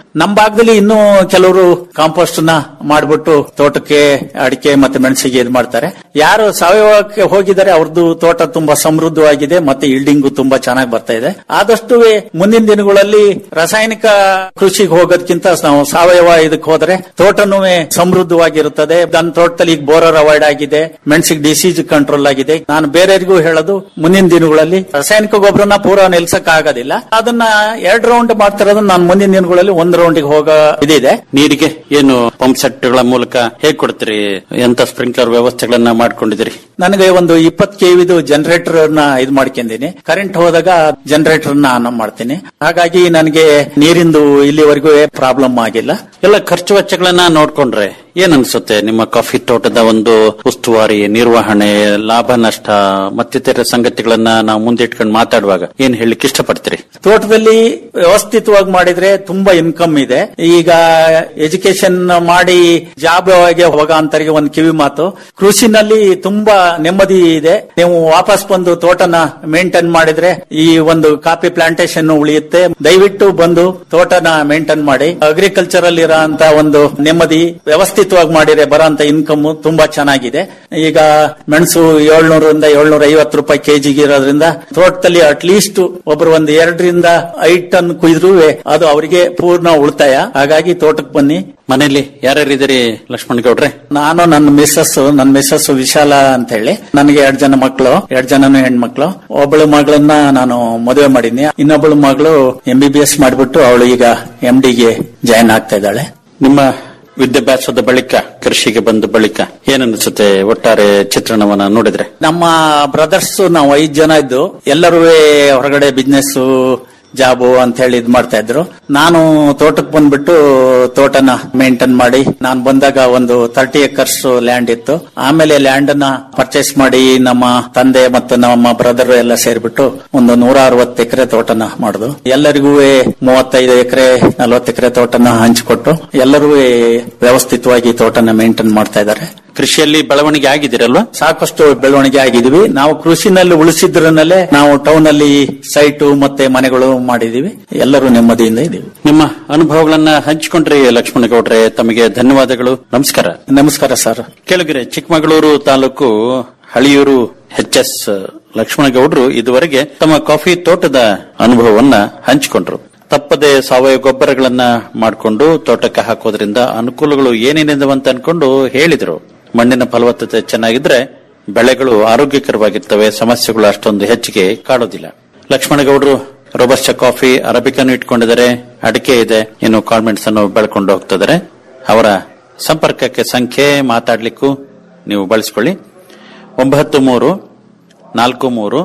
ನಮ್ಮ ಭಾಗದಲ್ಲಿ ಇನ್ನೂ ಕೆಲವರು ಕಾಂಪೋಸ್ಟ್ ನ ಮಾಡ್ಬಿಟ್ಟು ತೋಟಕ್ಕೆ ಅಡಿಕೆ ಮತ್ತೆ ಮೆಣಸಿಗೆ ಇದು ಮಾಡ್ತಾರೆ ಯಾರು ಸಾವಯವಕ್ಕೆ ಹೋಗಿದ್ದಾರೆ ಅವ್ರದ್ದು ತೋಟ ತುಂಬಾ ಸಮೃದ್ಧವಾಗಿದೆ ಮತ್ತೆ ಇಲ್ಡಿಂಗು ತುಂಬಾ ಚೆನ್ನಾಗಿ ಬರ್ತಾ ಇದೆ ಆದಷ್ಟು ಮುಂದಿನ ದಿನಗಳಲ್ಲಿ ರಾಸಾಯನಿಕ ಕೃಷಿಗೆ ಹೋಗೋದಕ್ಕಿಂತ ನಾವು ಸಾವಯವ ಇದಕ್ಕೆ ಹೋದ್ರೆ ತೋಟನೂ ಸಮೃದ್ಧವಾಗಿರುತ್ತದೆ ನನ್ನ ತೋಟದಲ್ಲಿ ಈಗ ಬೋರರ್ ಅವಾಯ್ಡ್ ಆಗಿದೆ ಮೆಣಸಿಗೆ ಡಿಸೀಸ್ ಕಂಟ್ರೋಲ್ ಆಗಿದೆ ನಾನು ಬೇರೆಯವರಿಗೂ ಹೇಳೋದು ಮುಂದಿನ ದಿನಗಳಲ್ಲಿ ರಾಸಾಯನಿಕ ಗೊಬ್ಬರನ ಪೂರ ನಿಲ್ಸಕ್ ಆಗೋದಿಲ್ಲ ಅದನ್ನ ಎರಡ್ ರೌಂಡ್ ಮಾಡ್ತಿರೋದನ್ನ ನಾನು ಮುಂದಿನ ದಿನಗಳಲ್ಲಿ ಒಂದ್ ರೌಂಡ್ಗೆ ಹೋಗೋ ಇದಿದೆ ನೀರಿಗೆ ಏನು ಪಂಪ್ ಸೆಟ್ಗಳ ಮೂಲಕ ಹೇಗ್ ಕೊಡ್ತೀರಿ ಎಂತ ಸ್ಪ್ರಿಂಕ್ಲರ್ ವ್ಯವಸ್ಥೆಗಳನ್ನ ಮಾಡ್ಕೊಂಡಿದ್ದೀರಿ ನನಗೆ ಒಂದು ಇಪ್ಪತ್ತು ಕೆವಿದು ಜನರೇಟರ್ ನ ಇದು ಮಾಡ್ಕೊಂಡಿನಿ ಕರೆಂಟ್ ಹೋದಾಗ ಜನರೇಟರ್ ನ ಆನ್ ಮಾಡ್ತೀನಿ ಹಾಗಾಗಿ ನನಗೆ ನೀರಿಂದು ಇಲ್ಲಿವರೆಗೂ ಪ್ರಾಬ್ಲಮ್ ಆಗಿಲ್ಲ ಎಲ್ಲ ಖರ್ಚು ವೆಚ್ಚಗಳನ್ನ ನೋಡ್ಕೊಂಡ್ರೆ ಏನ್ ಅನ್ಸುತ್ತೆ ನಿಮ್ಮ ಕಾಫಿ ತೋಟದ ಒಂದು ಉಸ್ತುವಾರಿ ನಿರ್ವಹಣೆ ಲಾಭ ನಷ್ಟ ಮತ್ತಿತರ ಸಂಗತಿಗಳನ್ನ ನಾವು ಮುಂದೆ ಇಟ್ಕೊಂಡು ಮಾತಾಡುವಾಗ ಏನ್ ಹೇಳಲಿಕ್ಕೆ ಇಷ್ಟಪಡ್ತೀರಿ ತೋಟದಲ್ಲಿ ವ್ಯವಸ್ಥಿತವಾಗಿ ಮಾಡಿದ್ರೆ ತುಂಬಾ ಇನ್ಕಮ್ ಇದೆ ಈಗ ಎಜುಕೇಶನ್ ಮಾಡಿ ಜಾಬ್ ಹೋಗ ಅಂತರಿಗೆ ಒಂದು ಕಿವಿ ಮಾತು ಕೃಷಿನಲ್ಲಿ ತುಂಬಾ ನೆಮ್ಮದಿ ಇದೆ ನೀವು ವಾಪಸ್ ಬಂದು ತೋಟನ ಮೇಂಟೈನ್ ಮಾಡಿದ್ರೆ ಈ ಒಂದು ಕಾಫಿ ಪ್ಲಾಂಟೇಶನ್ ಉಳಿಯುತ್ತೆ ದಯವಿಟ್ಟು ಬಂದು ತೋಟನ ಮೇಂಟೈನ್ ಮಾಡಿ ಅಗ್ರಿಕಲ್ಚರ್ ಅಲ್ಲಿ ಇರೋಂತ ಒಂದು ನೆಮ್ಮದಿ ವ್ಯವಸ್ಥಿತವಾಗಿ ಮಾಡಿದ್ರೆ ಬರೋಂತ ಇನ್ಕಮ್ ತುಂಬಾ ಚೆನ್ನಾಗಿದೆ ಈಗ ಮೆಣಸು ಏಳ್ನೂರಿಂದ ಏಳ್ನೂರ ಐವತ್ತು ರೂಪಾಯಿ ಕೆಜಿಗೆ ಇರೋದ್ರಿಂದ ತೋಟದಲ್ಲಿ ಅಟ್ಲೀಸ್ಟ್ ಒಬ್ರು ಒಂದು ಎರಡರಿಂದ ಐದು ಟನ್ ಕುಯ್ದ್ರೂ ಅದು ಅವರಿಗೆ ಪೂರ್ಣ ಉಳಿತಾಯ ಹಾಗಾಗಿ ತೋಟಕ್ಕೆ ಬನ್ನಿ ಮನೆಯಲ್ಲಿ ಯಾರ್ಯಾರಿದ್ದೀರಿ ಲಕ್ಷ್ಮಣ್ ಗೌಡ್ರೆ ನಾನು ನನ್ನ ಮಿಸ್ಸಸ್ ನನ್ನ ಮಿಸ್ಸಸ್ ವಿಶಾಲ ಅಂತ ಹೇಳಿ ನನಗೆ ಎರಡ್ ಜನ ಮಕ್ಕಳು ಎರಡ್ ಜನನು ಹೆಣ್ಮಕ್ಳು ಒಬ್ಬಳು ಮಗಳನ್ನ ನಾನು ಮದುವೆ ಮಾಡಿದ್ನಿ ಇನ್ನೊಬ್ಬಳು ಮಗಳು ಎಂ ಬಿ ಬಿ ಎಸ್ ಮಾಡಿಬಿಟ್ಟು ಅವಳು ಈಗ ಎಂ ಡಿಗೆ ಜಾಯಿನ್ ಆಗ್ತಾ ಇದ್ದಾಳೆ ನಿಮ್ಮ ವಿದ್ಯಾಭ್ಯಾಸದ ಬಳಿಕ ಕೃಷಿಗೆ ಬಂದ ಬಳಿಕ ಏನನ್ಸುತ್ತೆ ಒಟ್ಟಾರೆ ಚಿತ್ರಣವನ್ನ ನೋಡಿದ್ರೆ ನಮ್ಮ ಬ್ರದರ್ಸ್ ನಾವು ಐದ್ ಜನ ಇದ್ದು ಎಲ್ಲರೂ ಹೊರಗಡೆ ಬಿಸ್ನೆಸ್ ಜಾಬು ಅಂತ ಹೇಳಿ ಇದ್ ಮಾಡ್ತಾ ಇದ್ರು ನಾನು ತೋಟಕ್ಕೆ ಬಂದ್ಬಿಟ್ಟು ತೋಟನ ಮೇಂಟೈನ್ ಮಾಡಿ ನಾನು ಬಂದಾಗ ಒಂದು ತರ್ಟಿ ಎಕರ್ಸ್ ಲ್ಯಾಂಡ್ ಇತ್ತು ಆಮೇಲೆ ಲ್ಯಾಂಡ್ ನ ಪರ್ಚೇಸ್ ಮಾಡಿ ನಮ್ಮ ತಂದೆ ಮತ್ತು ನಮ್ಮ ಬ್ರದರ್ ಎಲ್ಲ ಸೇರ್ಬಿಟ್ಟು ಒಂದು ನೂರ ಅರವತ್ತು ಎಕರೆ ತೋಟನ ಮಾಡುದು ಎಲ್ಲರಿಗೂ ಮೂವತ್ತೈದು ಎಕರೆ ನಲವತ್ತು ಎಕರೆ ತೋಟನ ಹಂಚಿಕೊಟ್ಟು ಎಲ್ಲರೂ ವ್ಯವಸ್ಥಿತವಾಗಿ ತೋಟನ ಮೇಂಟೈನ್ ಮಾಡ್ತಾ ಇದ್ದಾರೆ ಕೃಷಿಯಲ್ಲಿ ಬೆಳವಣಿಗೆ ಆಗಿದ್ದೀರಲ್ವಾ ಸಾಕಷ್ಟು ಬೆಳವಣಿಗೆ ಆಗಿದ್ವಿ ನಾವು ಕೃಷಿನಲ್ಲಿ ಉಳಿಸಿದ್ರನಲ್ಲೇ ನಾವು ಟೌನ್ ಅಲ್ಲಿ ಸೈಟು ಮತ್ತೆ ಮನೆಗಳು ಮಾಡಿದೀವಿ ಎಲ್ಲರೂ ನೆಮ್ಮದಿಯಿಂದ ಇದೀವಿ ನಿಮ್ಮ ಅನುಭವಗಳನ್ನ ಹಂಚಿಕೊಂಡ್ರಿ ಲಕ್ಷ್ಮಣ ಗೌಡ್ರೆ ತಮಗೆ ಧನ್ಯವಾದಗಳು ನಮಸ್ಕಾರ ನಮಸ್ಕಾರ ಸರ್ ಕೆಳಗರೆ ಚಿಕ್ಕಮಗಳೂರು ತಾಲೂಕು ಹಳಿಯೂರು ಎಚ್ ಎಸ್ ಲಕ್ಷ್ಮಣಗೌಡರು ಇದುವರೆಗೆ ತಮ್ಮ ಕಾಫಿ ತೋಟದ ಅನುಭವವನ್ನ ಹಂಚಿಕೊಂಡ್ರು ತಪ್ಪದೆ ಸಾವಯವ ಗೊಬ್ಬರಗಳನ್ನ ಮಾಡಿಕೊಂಡು ತೋಟಕ್ಕೆ ಹಾಕೋದ್ರಿಂದ ಅನುಕೂಲಗಳು ಏನೇನಿದಾವೆ ಅಂತ ಅನ್ಕೊಂಡು ಹೇಳಿದ್ರು ಮಣ್ಣಿನ ಫಲವತ್ತತೆ ಚೆನ್ನಾಗಿದ್ರೆ ಬೆಳೆಗಳು ಆರೋಗ್ಯಕರವಾಗಿರ್ತವೆ ಸಮಸ್ಯೆಗಳು ಅಷ್ಟೊಂದು ಹೆಚ್ಚಿಗೆ ಕಾಡೋದಿಲ್ಲ ಲಕ್ಷ್ಮಣಗೌಡರು ರೋಬಸ್ಟ ಕಾಫಿ ಅರಬಿಕನ್ನು ಇಟ್ಕೊಂಡಿದ್ದಾರೆ ಅಡಿಕೆ ಇದೆ ಇನ್ನು ಕಾನ್ವೆಂಟ್ಸ್ ಅನ್ನು ಬೆಳ್ಕೊಂಡು ಹೋಗ್ತಿದ್ದಾರೆ ಅವರ ಸಂಪರ್ಕಕ್ಕೆ ಸಂಖ್ಯೆ ಮಾತಾಡ್ಲಿಕ್ಕೂ ನೀವು ಬಳಸ್ಕೊಳ್ಳಿ ಒಂಬತ್ತು ಮೂರು ನಾಲ್ಕು ಮೂರು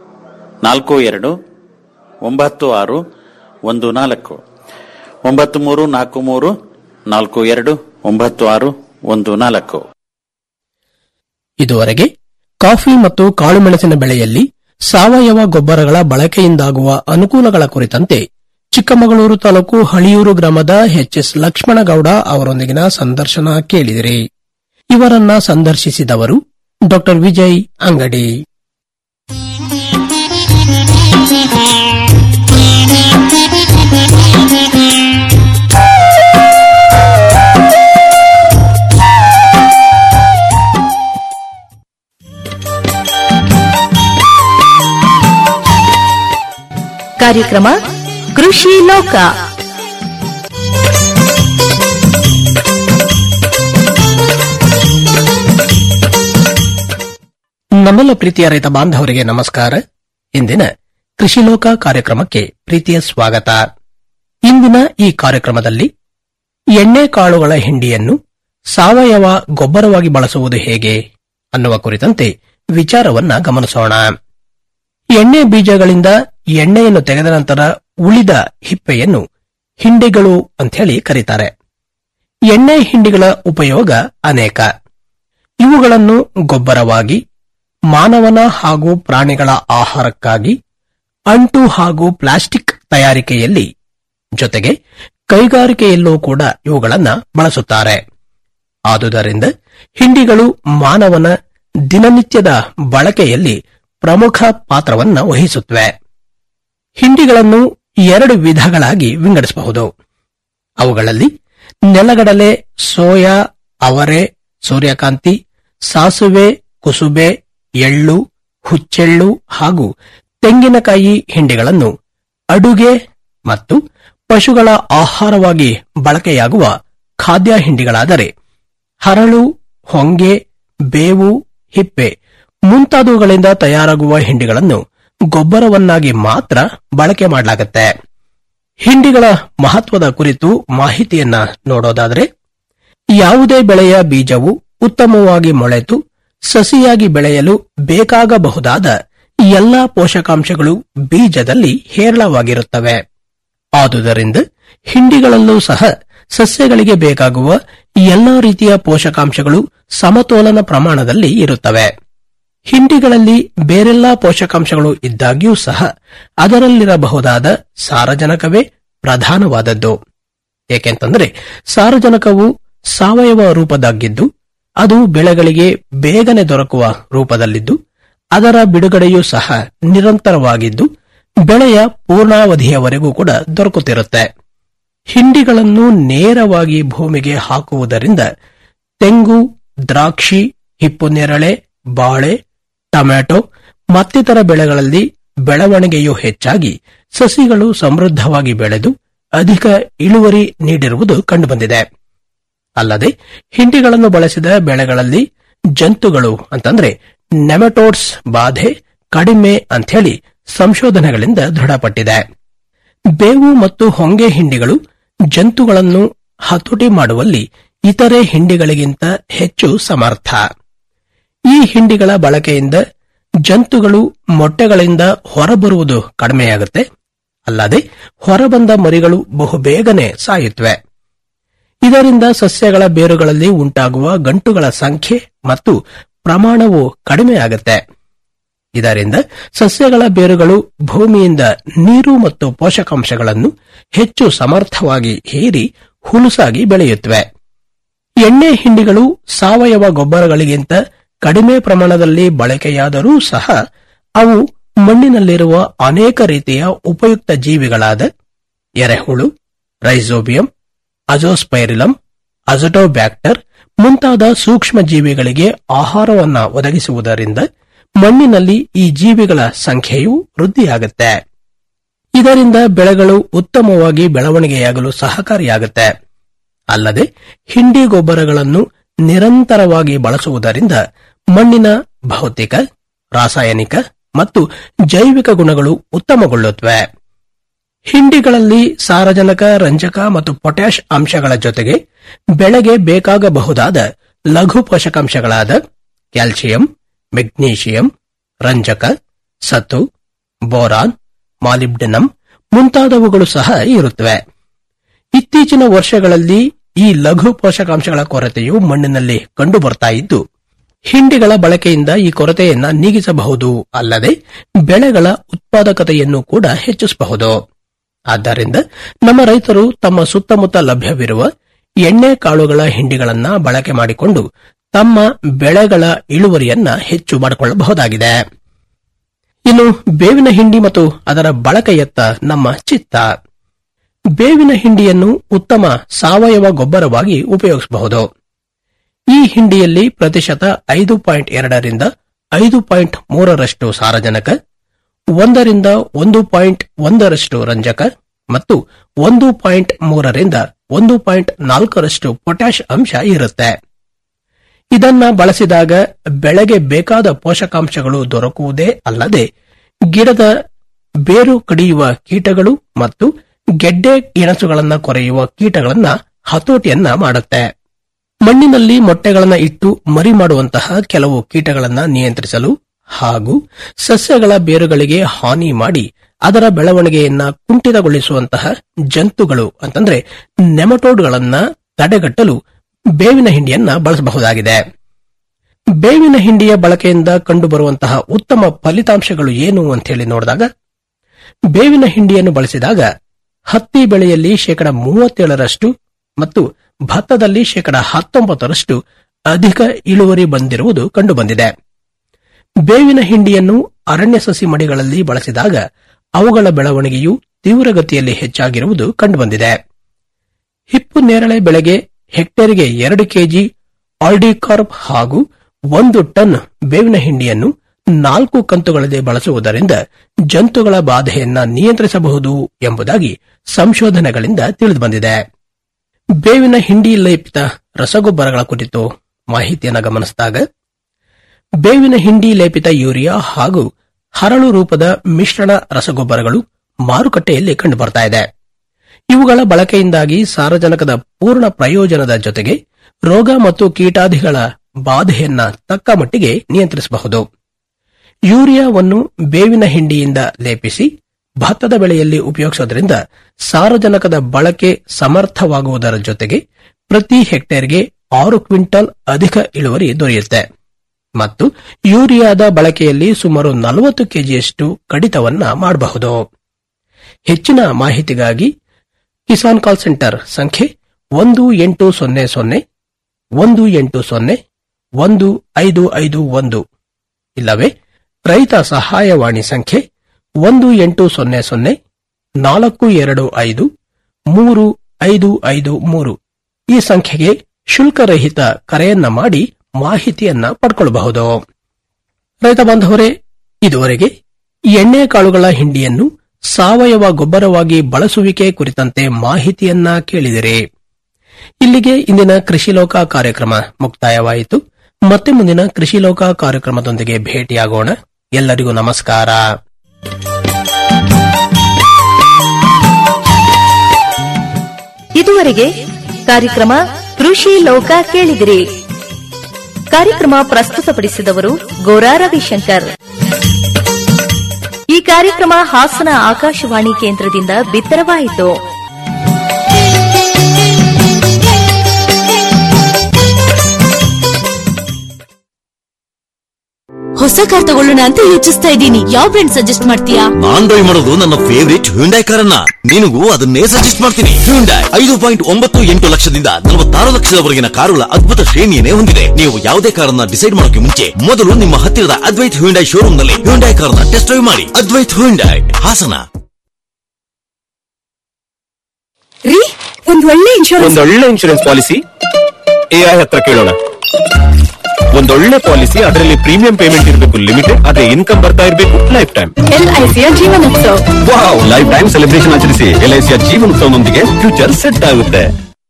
ನಾಲ್ಕು ಎರಡು ಒಂಬತ್ತು ಆರು ಒಂದು ನಾಲ್ಕು ಒಂಬತ್ತು ಮೂರು ನಾಲ್ಕು ಮೂರು ನಾಲ್ಕು ಎರಡು ಒಂಬತ್ತು ಆರು ಒಂದು ನಾಲ್ಕು ಇದುವರೆಗೆ ಕಾಫಿ ಮತ್ತು ಕಾಳುಮೆಣಸಿನ ಬೆಳೆಯಲ್ಲಿ ಸಾವಯವ ಗೊಬ್ಬರಗಳ ಬಳಕೆಯಿಂದಾಗುವ ಅನುಕೂಲಗಳ ಕುರಿತಂತೆ ಚಿಕ್ಕಮಗಳೂರು ತಾಲೂಕು ಹಳಿಯೂರು ಗ್ರಾಮದ ಎಚ್ಎಸ್ ಲಕ್ಷ್ಮಣಗೌಡ ಅವರೊಂದಿಗಿನ ಸಂದರ್ಶನ ಕೇಳಿದಿರಿ ಇವರನ್ನ ಸಂದರ್ಶಿಸಿದವರು ಡಾ ವಿಜಯ್ ಅಂಗಡಿ ಕಾರ್ಯಕ್ರಮ ಕೃಷಿ ಲೋಕ ನಮ್ಮೆಲ್ಲ ಪ್ರೀತಿಯ ರೈತ ಬಾಂಧವರಿಗೆ ನಮಸ್ಕಾರ ಇಂದಿನ ಕೃಷಿ ಲೋಕ ಕಾರ್ಯಕ್ರಮಕ್ಕೆ ಪ್ರೀತಿಯ ಸ್ವಾಗತ ಇಂದಿನ ಈ ಕಾರ್ಯಕ್ರಮದಲ್ಲಿ ಎಣ್ಣೆ ಕಾಳುಗಳ ಹಿಂಡಿಯನ್ನು ಸಾವಯವ ಗೊಬ್ಬರವಾಗಿ ಬಳಸುವುದು ಹೇಗೆ ಅನ್ನುವ ಕುರಿತಂತೆ ವಿಚಾರವನ್ನ ಗಮನಿಸೋಣ ಎಣ್ಣೆ ಬೀಜಗಳಿಂದ ಎಣ್ಣೆಯನ್ನು ತೆಗೆದ ನಂತರ ಉಳಿದ ಹಿಪ್ಪೆಯನ್ನು ಹಿಂಡಿಗಳು ಅಂಥೇಳಿ ಕರೀತಾರೆ ಎಣ್ಣೆ ಹಿಂಡಿಗಳ ಉಪಯೋಗ ಅನೇಕ ಇವುಗಳನ್ನು ಗೊಬ್ಬರವಾಗಿ ಮಾನವನ ಹಾಗೂ ಪ್ರಾಣಿಗಳ ಆಹಾರಕ್ಕಾಗಿ ಅಂಟು ಹಾಗೂ ಪ್ಲಾಸ್ಟಿಕ್ ತಯಾರಿಕೆಯಲ್ಲಿ ಜೊತೆಗೆ ಕೈಗಾರಿಕೆಯಲ್ಲೂ ಕೂಡ ಇವುಗಳನ್ನು ಬಳಸುತ್ತಾರೆ ಆದುದರಿಂದ ಹಿಂಡಿಗಳು ಮಾನವನ ದಿನನಿತ್ಯದ ಬಳಕೆಯಲ್ಲಿ ಪ್ರಮುಖ ಪಾತ್ರವನ್ನ ವಹಿಸುತ್ತವೆ ಹಿಂಡಿಗಳನ್ನು ಎರಡು ವಿಧಗಳಾಗಿ ವಿಂಗಡಿಸಬಹುದು ಅವುಗಳಲ್ಲಿ ನೆಲಗಡಲೆ ಸೋಯಾ ಅವರೆ ಸೂರ್ಯಕಾಂತಿ ಸಾಸುವೆ ಕುಸುಬೆ ಎಳ್ಳು ಹುಚ್ಚೆಳ್ಳು ಹಾಗೂ ತೆಂಗಿನಕಾಯಿ ಹಿಂಡಿಗಳನ್ನು ಅಡುಗೆ ಮತ್ತು ಪಶುಗಳ ಆಹಾರವಾಗಿ ಬಳಕೆಯಾಗುವ ಖಾದ್ಯ ಹಿಂಡಿಗಳಾದರೆ ಹರಳು ಹೊಂಗೆ ಬೇವು ಹಿಪ್ಪೆ ಮುಂತಾದವುಗಳಿಂದ ತಯಾರಾಗುವ ಹಿಂಡಿಗಳನ್ನು ಗೊಬ್ಬರವನ್ನಾಗಿ ಮಾತ್ರ ಬಳಕೆ ಮಾಡಲಾಗುತ್ತೆ ಹಿಂಡಿಗಳ ಮಹತ್ವದ ಕುರಿತು ಮಾಹಿತಿಯನ್ನ ನೋಡೋದಾದರೆ ಯಾವುದೇ ಬೆಳೆಯ ಬೀಜವು ಉತ್ತಮವಾಗಿ ಮೊಳೆತು ಸಸಿಯಾಗಿ ಬೆಳೆಯಲು ಬೇಕಾಗಬಹುದಾದ ಎಲ್ಲಾ ಪೋಷಕಾಂಶಗಳು ಬೀಜದಲ್ಲಿ ಹೇರಳವಾಗಿರುತ್ತವೆ ಆದುದರಿಂದ ಹಿಂಡಿಗಳಲ್ಲೂ ಸಹ ಸಸ್ಯಗಳಿಗೆ ಬೇಕಾಗುವ ಎಲ್ಲಾ ರೀತಿಯ ಪೋಷಕಾಂಶಗಳು ಸಮತೋಲನ ಪ್ರಮಾಣದಲ್ಲಿ ಇರುತ್ತವೆ ಹಿಂಡಿಗಳಲ್ಲಿ ಬೇರೆಲ್ಲಾ ಪೋಷಕಾಂಶಗಳು ಇದ್ದಾಗ್ಯೂ ಸಹ ಅದರಲ್ಲಿರಬಹುದಾದ ಸಾರಜನಕವೇ ಪ್ರಧಾನವಾದದ್ದು ಏಕೆಂತಂದರೆ ಸಾರಜನಕವು ಸಾವಯವ ರೂಪದಾಗಿದ್ದು ಅದು ಬೆಳೆಗಳಿಗೆ ಬೇಗನೆ ದೊರಕುವ ರೂಪದಲ್ಲಿದ್ದು ಅದರ ಬಿಡುಗಡೆಯೂ ಸಹ ನಿರಂತರವಾಗಿದ್ದು ಬೆಳೆಯ ಪೂರ್ಣಾವಧಿಯವರೆಗೂ ಕೂಡ ದೊರಕುತ್ತಿರುತ್ತೆ ಹಿಂಡಿಗಳನ್ನು ನೇರವಾಗಿ ಭೂಮಿಗೆ ಹಾಕುವುದರಿಂದ ತೆಂಗು ದ್ರಾಕ್ಷಿ ಹಿಪ್ಪುನೇರಳೆ ಬಾಳೆ ಟೊಮ್ಯಾಟೊ ಮತ್ತಿತರ ಬೆಳೆಗಳಲ್ಲಿ ಬೆಳವಣಿಗೆಯು ಹೆಚ್ಚಾಗಿ ಸಸಿಗಳು ಸಮೃದ್ಧವಾಗಿ ಬೆಳೆದು ಅಧಿಕ ಇಳುವರಿ ನೀಡಿರುವುದು ಕಂಡುಬಂದಿದೆ ಅಲ್ಲದೆ ಹಿಂಡಿಗಳನ್ನು ಬಳಸಿದ ಬೆಳೆಗಳಲ್ಲಿ ಜಂತುಗಳು ಅಂತಂದ್ರೆ ನೆಮಟೋಡ್ಸ್ ಬಾಧೆ ಕಡಿಮೆ ಅಂಥೇಳಿ ಸಂಶೋಧನೆಗಳಿಂದ ದೃಢಪಟ್ಟಿದೆ ಬೇವು ಮತ್ತು ಹೊಂಗೆ ಹಿಂಡಿಗಳು ಜಂತುಗಳನ್ನು ಹತೋಟಿ ಮಾಡುವಲ್ಲಿ ಇತರೆ ಹಿಂಡಿಗಳಿಗಿಂತ ಹೆಚ್ಚು ಸಮರ್ಥ ಈ ಹಿಂಡಿಗಳ ಬಳಕೆಯಿಂದ ಜಂತುಗಳು ಮೊಟ್ಟೆಗಳಿಂದ ಹೊರಬರುವುದು ಕಡಿಮೆಯಾಗುತ್ತೆ ಅಲ್ಲದೆ ಹೊರಬಂದ ಮರಿಗಳು ಬಹುಬೇಗನೆ ಸಾಯುತ್ತವೆ ಇದರಿಂದ ಸಸ್ಯಗಳ ಬೇರುಗಳಲ್ಲಿ ಉಂಟಾಗುವ ಗಂಟುಗಳ ಸಂಖ್ಯೆ ಮತ್ತು ಪ್ರಮಾಣವು ಕಡಿಮೆಯಾಗುತ್ತೆ ಇದರಿಂದ ಸಸ್ಯಗಳ ಬೇರುಗಳು ಭೂಮಿಯಿಂದ ನೀರು ಮತ್ತು ಪೋಷಕಾಂಶಗಳನ್ನು ಹೆಚ್ಚು ಸಮರ್ಥವಾಗಿ ಹೀರಿ ಹುಲುಸಾಗಿ ಬೆಳೆಯುತ್ತವೆ ಎಣ್ಣೆ ಹಿಂಡಿಗಳು ಸಾವಯವ ಗೊಬ್ಬರಗಳಿಗಿಂತ ಕಡಿಮೆ ಪ್ರಮಾಣದಲ್ಲಿ ಬಳಕೆಯಾದರೂ ಸಹ ಅವು ಮಣ್ಣಿನಲ್ಲಿರುವ ಅನೇಕ ರೀತಿಯ ಉಪಯುಕ್ತ ಜೀವಿಗಳಾದ ಎರೆಹುಳು ರೈಸೋಬಿಯಂ ಅಜೋಸ್ಪೈರಿಲಂ ಅಜಟೋಬ್ಯಾಕ್ಟರ್ ಮುಂತಾದ ಸೂಕ್ಷ್ಮ ಜೀವಿಗಳಿಗೆ ಆಹಾರವನ್ನ ಒದಗಿಸುವುದರಿಂದ ಮಣ್ಣಿನಲ್ಲಿ ಈ ಜೀವಿಗಳ ಸಂಖ್ಯೆಯು ವೃದ್ಧಿಯಾಗುತ್ತೆ ಇದರಿಂದ ಬೆಳೆಗಳು ಉತ್ತಮವಾಗಿ ಬೆಳವಣಿಗೆಯಾಗಲು ಸಹಕಾರಿಯಾಗುತ್ತೆ ಅಲ್ಲದೆ ಹಿಂಡಿ ಗೊಬ್ಬರಗಳನ್ನು ನಿರಂತರವಾಗಿ ಬಳಸುವುದರಿಂದ ಮಣ್ಣಿನ ಭೌತಿಕ ರಾಸಾಯನಿಕ ಮತ್ತು ಜೈವಿಕ ಗುಣಗಳು ಉತ್ತಮಗೊಳ್ಳುತ್ತವೆ ಹಿಂಡಿಗಳಲ್ಲಿ ಸಾರಜನಕ ರಂಜಕ ಮತ್ತು ಪೊಟ್ಯಾಷ್ ಅಂಶಗಳ ಜೊತೆಗೆ ಬೆಳೆಗೆ ಬೇಕಾಗಬಹುದಾದ ಲಘು ಪೋಷಕಾಂಶಗಳಾದ ಕ್ಯಾಲ್ಸಿಯಂ ಮೆಗ್ನೀಷಿಯಂ ರಂಜಕ ಸತು ಬೋರಾನ್ ಮಾಲಿಬ್ಡಿನಂ ಮುಂತಾದವುಗಳು ಸಹ ಇರುತ್ತವೆ ಇತ್ತೀಚಿನ ವರ್ಷಗಳಲ್ಲಿ ಈ ಲಘು ಪೋಷಕಾಂಶಗಳ ಕೊರತೆಯು ಮಣ್ಣಿನಲ್ಲಿ ಕಂಡುಬರ್ತಾ ಇದ್ದು ಹಿಂಡಿಗಳ ಬಳಕೆಯಿಂದ ಈ ಕೊರತೆಯನ್ನ ನೀಗಿಸಬಹುದು ಅಲ್ಲದೆ ಬೆಳೆಗಳ ಉತ್ಪಾದಕತೆಯನ್ನು ಕೂಡ ಹೆಚ್ಚಿಸಬಹುದು ಆದ್ದರಿಂದ ನಮ್ಮ ರೈತರು ತಮ್ಮ ಸುತ್ತಮುತ್ತ ಲಭ್ಯವಿರುವ ಎಣ್ಣೆ ಕಾಳುಗಳ ಹಿಂಡಿಗಳನ್ನ ಬಳಕೆ ಮಾಡಿಕೊಂಡು ತಮ್ಮ ಬೆಳೆಗಳ ಇಳುವರಿಯನ್ನ ಹೆಚ್ಚು ಮಾಡಿಕೊಳ್ಳಬಹುದಾಗಿದೆ ಇನ್ನು ಬೇವಿನ ಹಿಂಡಿ ಮತ್ತು ಅದರ ಬಳಕೆಯತ್ತ ನಮ್ಮ ಚಿತ್ತ ಬೇವಿನ ಹಿಂಡಿಯನ್ನು ಉತ್ತಮ ಸಾವಯವ ಗೊಬ್ಬರವಾಗಿ ಉಪಯೋಗಿಸಬಹುದು ಈ ಹಿಂಡಿಯಲ್ಲಿ ಪ್ರತಿಶತ ಐದು ಪಾಯಿಂಟ್ ಎರಡರಿಂದ ಐದು ಪಾಯಿಂಟ್ ಮೂರರಷ್ಟು ಸಾರಜನಕ ಒಂದರಿಂದ ಒಂದು ಪಾಯಿಂಟ್ ಒಂದರಷ್ಟು ರಂಜಕ ಮತ್ತು ಒಂದು ಪಾಯಿಂಟ್ ಮೂರರಿಂದ ಒಂದು ಪಾಯಿಂಟ್ ನಾಲ್ಕರಷ್ಟು ಪೊಟ್ಯಾಷ್ ಅಂಶ ಇರುತ್ತೆ ಇದನ್ನ ಬಳಸಿದಾಗ ಬೆಳೆಗೆ ಬೇಕಾದ ಪೋಷಕಾಂಶಗಳು ದೊರಕುವುದೇ ಅಲ್ಲದೆ ಗಿಡದ ಬೇರು ಕಡಿಯುವ ಕೀಟಗಳು ಮತ್ತು ಗೆಡ್ಡೆ ಗೆಣಸುಗಳನ್ನ ಕೊರೆಯುವ ಕೀಟಗಳನ್ನ ಹತೋಟಿಯನ್ನ ಮಾಡುತ್ತೆ ಮಣ್ಣಿನಲ್ಲಿ ಮೊಟ್ಟೆಗಳನ್ನ ಇಟ್ಟು ಮರಿ ಮಾಡುವಂತಹ ಕೆಲವು ಕೀಟಗಳನ್ನ ನಿಯಂತ್ರಿಸಲು ಹಾಗೂ ಸಸ್ಯಗಳ ಬೇರುಗಳಿಗೆ ಹಾನಿ ಮಾಡಿ ಅದರ ಬೆಳವಣಿಗೆಯನ್ನ ಕುಂಠಿತಗೊಳಿಸುವಂತಹ ಜಂತುಗಳು ಅಂತಂದ್ರೆ ನೆಮಟೋಡ್ಗಳನ್ನ ತಡೆಗಟ್ಟಲು ಬೇವಿನ ಹಿಂಡಿಯನ್ನ ಬಳಸಬಹುದಾಗಿದೆ ಬೇವಿನ ಹಿಂಡಿಯ ಬಳಕೆಯಿಂದ ಕಂಡುಬರುವಂತಹ ಉತ್ತಮ ಫಲಿತಾಂಶಗಳು ಏನು ಅಂತ ಹೇಳಿ ನೋಡಿದಾಗ ಬೇವಿನ ಹಿಂಡಿಯನ್ನು ಬಳಸಿದಾಗ ಹತ್ತಿ ಬೆಳೆಯಲ್ಲಿ ಶೇಕಡ ಮೂವತ್ತೇಳರಷ್ಟು ಮತ್ತು ಭತ್ತದಲ್ಲಿ ಶೇಕಡ ಹತ್ತೊಂಬತ್ತರಷ್ಟು ಅಧಿಕ ಇಳುವರಿ ಬಂದಿರುವುದು ಕಂಡುಬಂದಿದೆ ಬೇವಿನ ಹಿಂಡಿಯನ್ನು ಅರಣ್ಯ ಸಸಿ ಮಡಿಗಳಲ್ಲಿ ಬಳಸಿದಾಗ ಅವುಗಳ ಬೆಳವಣಿಗೆಯು ತೀವ್ರಗತಿಯಲ್ಲಿ ಹೆಚ್ಚಾಗಿರುವುದು ಕಂಡುಬಂದಿದೆ ಹಿಪ್ಪು ನೇರಳೆ ಬೆಳೆಗೆ ಹೆಕ್ಟೇರ್ಗೆ ಎರಡು ಕೆಜಿ ಆಲ್ಡಿಕಾರ್ಪ್ ಹಾಗೂ ಒಂದು ಟನ್ ಬೇವಿನ ಹಿಂಡಿಯನ್ನು ನಾಲ್ಕು ಕಂತುಗಳಲ್ಲಿ ಬಳಸುವುದರಿಂದ ಜಂತುಗಳ ಬಾಧೆಯನ್ನ ನಿಯಂತ್ರಿಸಬಹುದು ಎಂಬುದಾಗಿ ಸಂಶೋಧನೆಗಳಿಂದ ತಿಳಿದುಬಂದಿದೆ ಬೇವಿನ ಹಿಂಡಿ ಲೇಪಿತ ರಸಗೊಬ್ಬರಗಳ ಕುರಿತು ಮಾಹಿತಿಯನ್ನು ಗಮನಿಸಿದಾಗ ಬೇವಿನ ಹಿಂಡಿ ಲೇಪಿತ ಯೂರಿಯಾ ಹಾಗೂ ಹರಳು ರೂಪದ ಮಿಶ್ರಣ ರಸಗೊಬ್ಬರಗಳು ಮಾರುಕಟ್ಟೆಯಲ್ಲಿ ಕಂಡುಬರ್ತಾ ಇದೆ ಇವುಗಳ ಬಳಕೆಯಿಂದಾಗಿ ಸಾರಜನಕದ ಪೂರ್ಣ ಪ್ರಯೋಜನದ ಜೊತೆಗೆ ರೋಗ ಮತ್ತು ಕೀಟಾದಿಗಳ ಬಾಧೆಯನ್ನ ತಕ್ಕ ಮಟ್ಟಿಗೆ ನಿಯಂತ್ರಿಸಬಹುದು ಯೂರಿಯಾವನ್ನು ಬೇವಿನ ಹಿಂಡಿಯಿಂದ ಲೇಪಿಸಿ ಭತ್ತದ ಬೆಳೆಯಲ್ಲಿ ಉಪಯೋಗಿಸೋದ್ರಿಂದ ಸಾರಜನಕದ ಬಳಕೆ ಸಮರ್ಥವಾಗುವುದರ ಜೊತೆಗೆ ಪ್ರತಿ ಹೆಕ್ಟೇರ್ಗೆ ಆರು ಕ್ವಿಂಟಲ್ ಅಧಿಕ ಇಳುವರಿ ದೊರೆಯುತ್ತೆ ಮತ್ತು ಯೂರಿಯಾದ ಬಳಕೆಯಲ್ಲಿ ಸುಮಾರು ನಲವತ್ತು ಕೆಜಿಯಷ್ಟು ಕಡಿತವನ್ನ ಮಾಡಬಹುದು ಹೆಚ್ಚಿನ ಮಾಹಿತಿಗಾಗಿ ಕಿಸಾನ್ ಕಾಲ್ ಸೆಂಟರ್ ಸಂಖ್ಯೆ ಒಂದು ಎಂಟು ಸೊನ್ನೆ ಸೊನ್ನೆ ಒಂದು ಎಂಟು ಸೊನ್ನೆ ಒಂದು ಐದು ಐದು ಒಂದು ಇಲ್ಲವೇ ರೈತ ಸಹಾಯವಾಣಿ ಸಂಖ್ಯೆ ಒಂದು ಎಂಟು ಸೊನ್ನೆ ಸೊನ್ನೆ ನಾಲ್ಕು ಎರಡು ಐದು ಮೂರು ಐದು ಐದು ಮೂರು ಈ ಸಂಖ್ಯೆಗೆ ಶುಲ್ಕರಹಿತ ಕರೆಯನ್ನ ಮಾಡಿ ಮಾಹಿತಿಯನ್ನ ಪಡ್ಕೊಳ್ಳಬಹುದು ರೈತ ಬಾಂಧವರೇ ಇದುವರೆಗೆ ಎಣ್ಣೆ ಕಾಳುಗಳ ಹಿಂಡಿಯನ್ನು ಸಾವಯವ ಗೊಬ್ಬರವಾಗಿ ಬಳಸುವಿಕೆ ಕುರಿತಂತೆ ಮಾಹಿತಿಯನ್ನ ಕೇಳಿದಿರಿ ಇಲ್ಲಿಗೆ ಇಂದಿನ ಕೃಷಿ ಲೋಕ ಕಾರ್ಯಕ್ರಮ ಮುಕ್ತಾಯವಾಯಿತು ಮತ್ತೆ ಮುಂದಿನ ಕೃಷಿ ಲೋಕ ಕಾರ್ಯಕ್ರಮದೊಂದಿಗೆ ಭೇಟಿಯಾಗೋಣ ಎಲ್ಲರಿಗೂ ನಮಸ್ಕಾರ ಇದುವರೆಗೆ ಕಾರ್ಯಕ್ರಮ ಕೃಷಿ ಲೋಕ ಕೇಳಿದಿರಿ ಕಾರ್ಯಕ್ರಮ ಪ್ರಸ್ತುತಪಡಿಸಿದವರು ಗೋರಾ ರವಿಶಂಕರ್ ಈ ಕಾರ್ಯಕ್ರಮ ಹಾಸನ ಆಕಾಶವಾಣಿ ಕೇಂದ್ರದಿಂದ ಬಿತ್ತರವಾಯಿತು ಹೊಸ ಕಾರ್ ತಗೊಳ್ಳೋಣ ಅಂತ ಯೋಚಿಸ್ತಾ ಇದ್ದೀನಿ ಯಾವ ಬ್ರ್ಯಾಂಡ್ ಸಜೆಸ್ಟ್ ಮಾಡ್ತೀಯಾ ನಾನ್ ಡ್ರೈವ್ ಮಾಡೋದು ನನ್ನ ಫೇವರಿಟ್ ಹ್ಯುಂಡೈ ಕಾರನ್ನ ನಿನಗೂ ಅದನ್ನೇ ಸಜೆಸ್ಟ್ ಮಾಡ್ತೀನಿ ಹ್ಯುಂಡೈ ಐದು ಪಾಯಿಂಟ್ ಒಂಬತ್ತು ಎಂಟು ಲಕ್ಷದಿಂದ ನಲವತ್ತಾರು ಲಕ್ಷದವರೆಗಿನ ಕಾರುಗಳ ಅದ್ಭುತ ಶ್ರೇಣಿಯನ್ನೇ ಹೊಂದಿದೆ ನೀವು ಯಾವುದೇ ಕಾರನ್ನ ಡಿಸೈಡ್ ಮಾಡೋಕೆ ಮುಂಚೆ ಮೊದಲು ನಿಮ್ಮ ಹತ್ತಿರದ ಅದ್ವೈತ್ ಹ್ಯುಂಡೈ ಶೋರೂಮ್ ನಲ್ಲಿ ಹ್ಯುಂಡೈ ಕಾರನ್ನ ಟೆಸ್ಟ್ ಡ್ರೈವ್ ಮಾಡಿ ಅದ್ವೈತ್ ಹ್ಯುಂಡೈ ಹಾಸನ ರೀ ಒಂದ್ ಒಳ್ಳೆ ಇನ್ಶೂರೆನ್ಸ್ ಒಂದೊಳ್ಳೆ ಇನ್ಶೂರೆನ್ಸ್ ಪಾಲಿಸಿ ಎಐ ಹತ್ರ ಕೇಳೋಣ ಒಂದೊಳ್ಳೆ ಪಾಲಿಸಿ ಅದರಲ್ಲಿ ಪ್ರೀಮಿಯಂ ಪೇಮೆಂಟ್ ಇರಬೇಕು ಲಿಮಿಟೆಡ್ ಅದೇ ಇನ್ಕಮ್ ಬರ್ತಾ ಇರಬೇಕು ಲೈಫ್ ಟೈಮ್ ಎಲ್ಐಸಿಯ ಜೀವನೋತ್ಸವ ವಾವ್ ಲೈಫ್ ಟೈಮ್ ಸೆಲೆಬ್ರೇಷನ್ ಆಚರಿಸಿ ಎಲ್ಐಸಿಯ ಜೀವನೋತ್ಸವನೊಂದಿಗೆ ಫ್ಯೂಚರ್ ಸೆಟ್ ಆಗುತ್ತೆ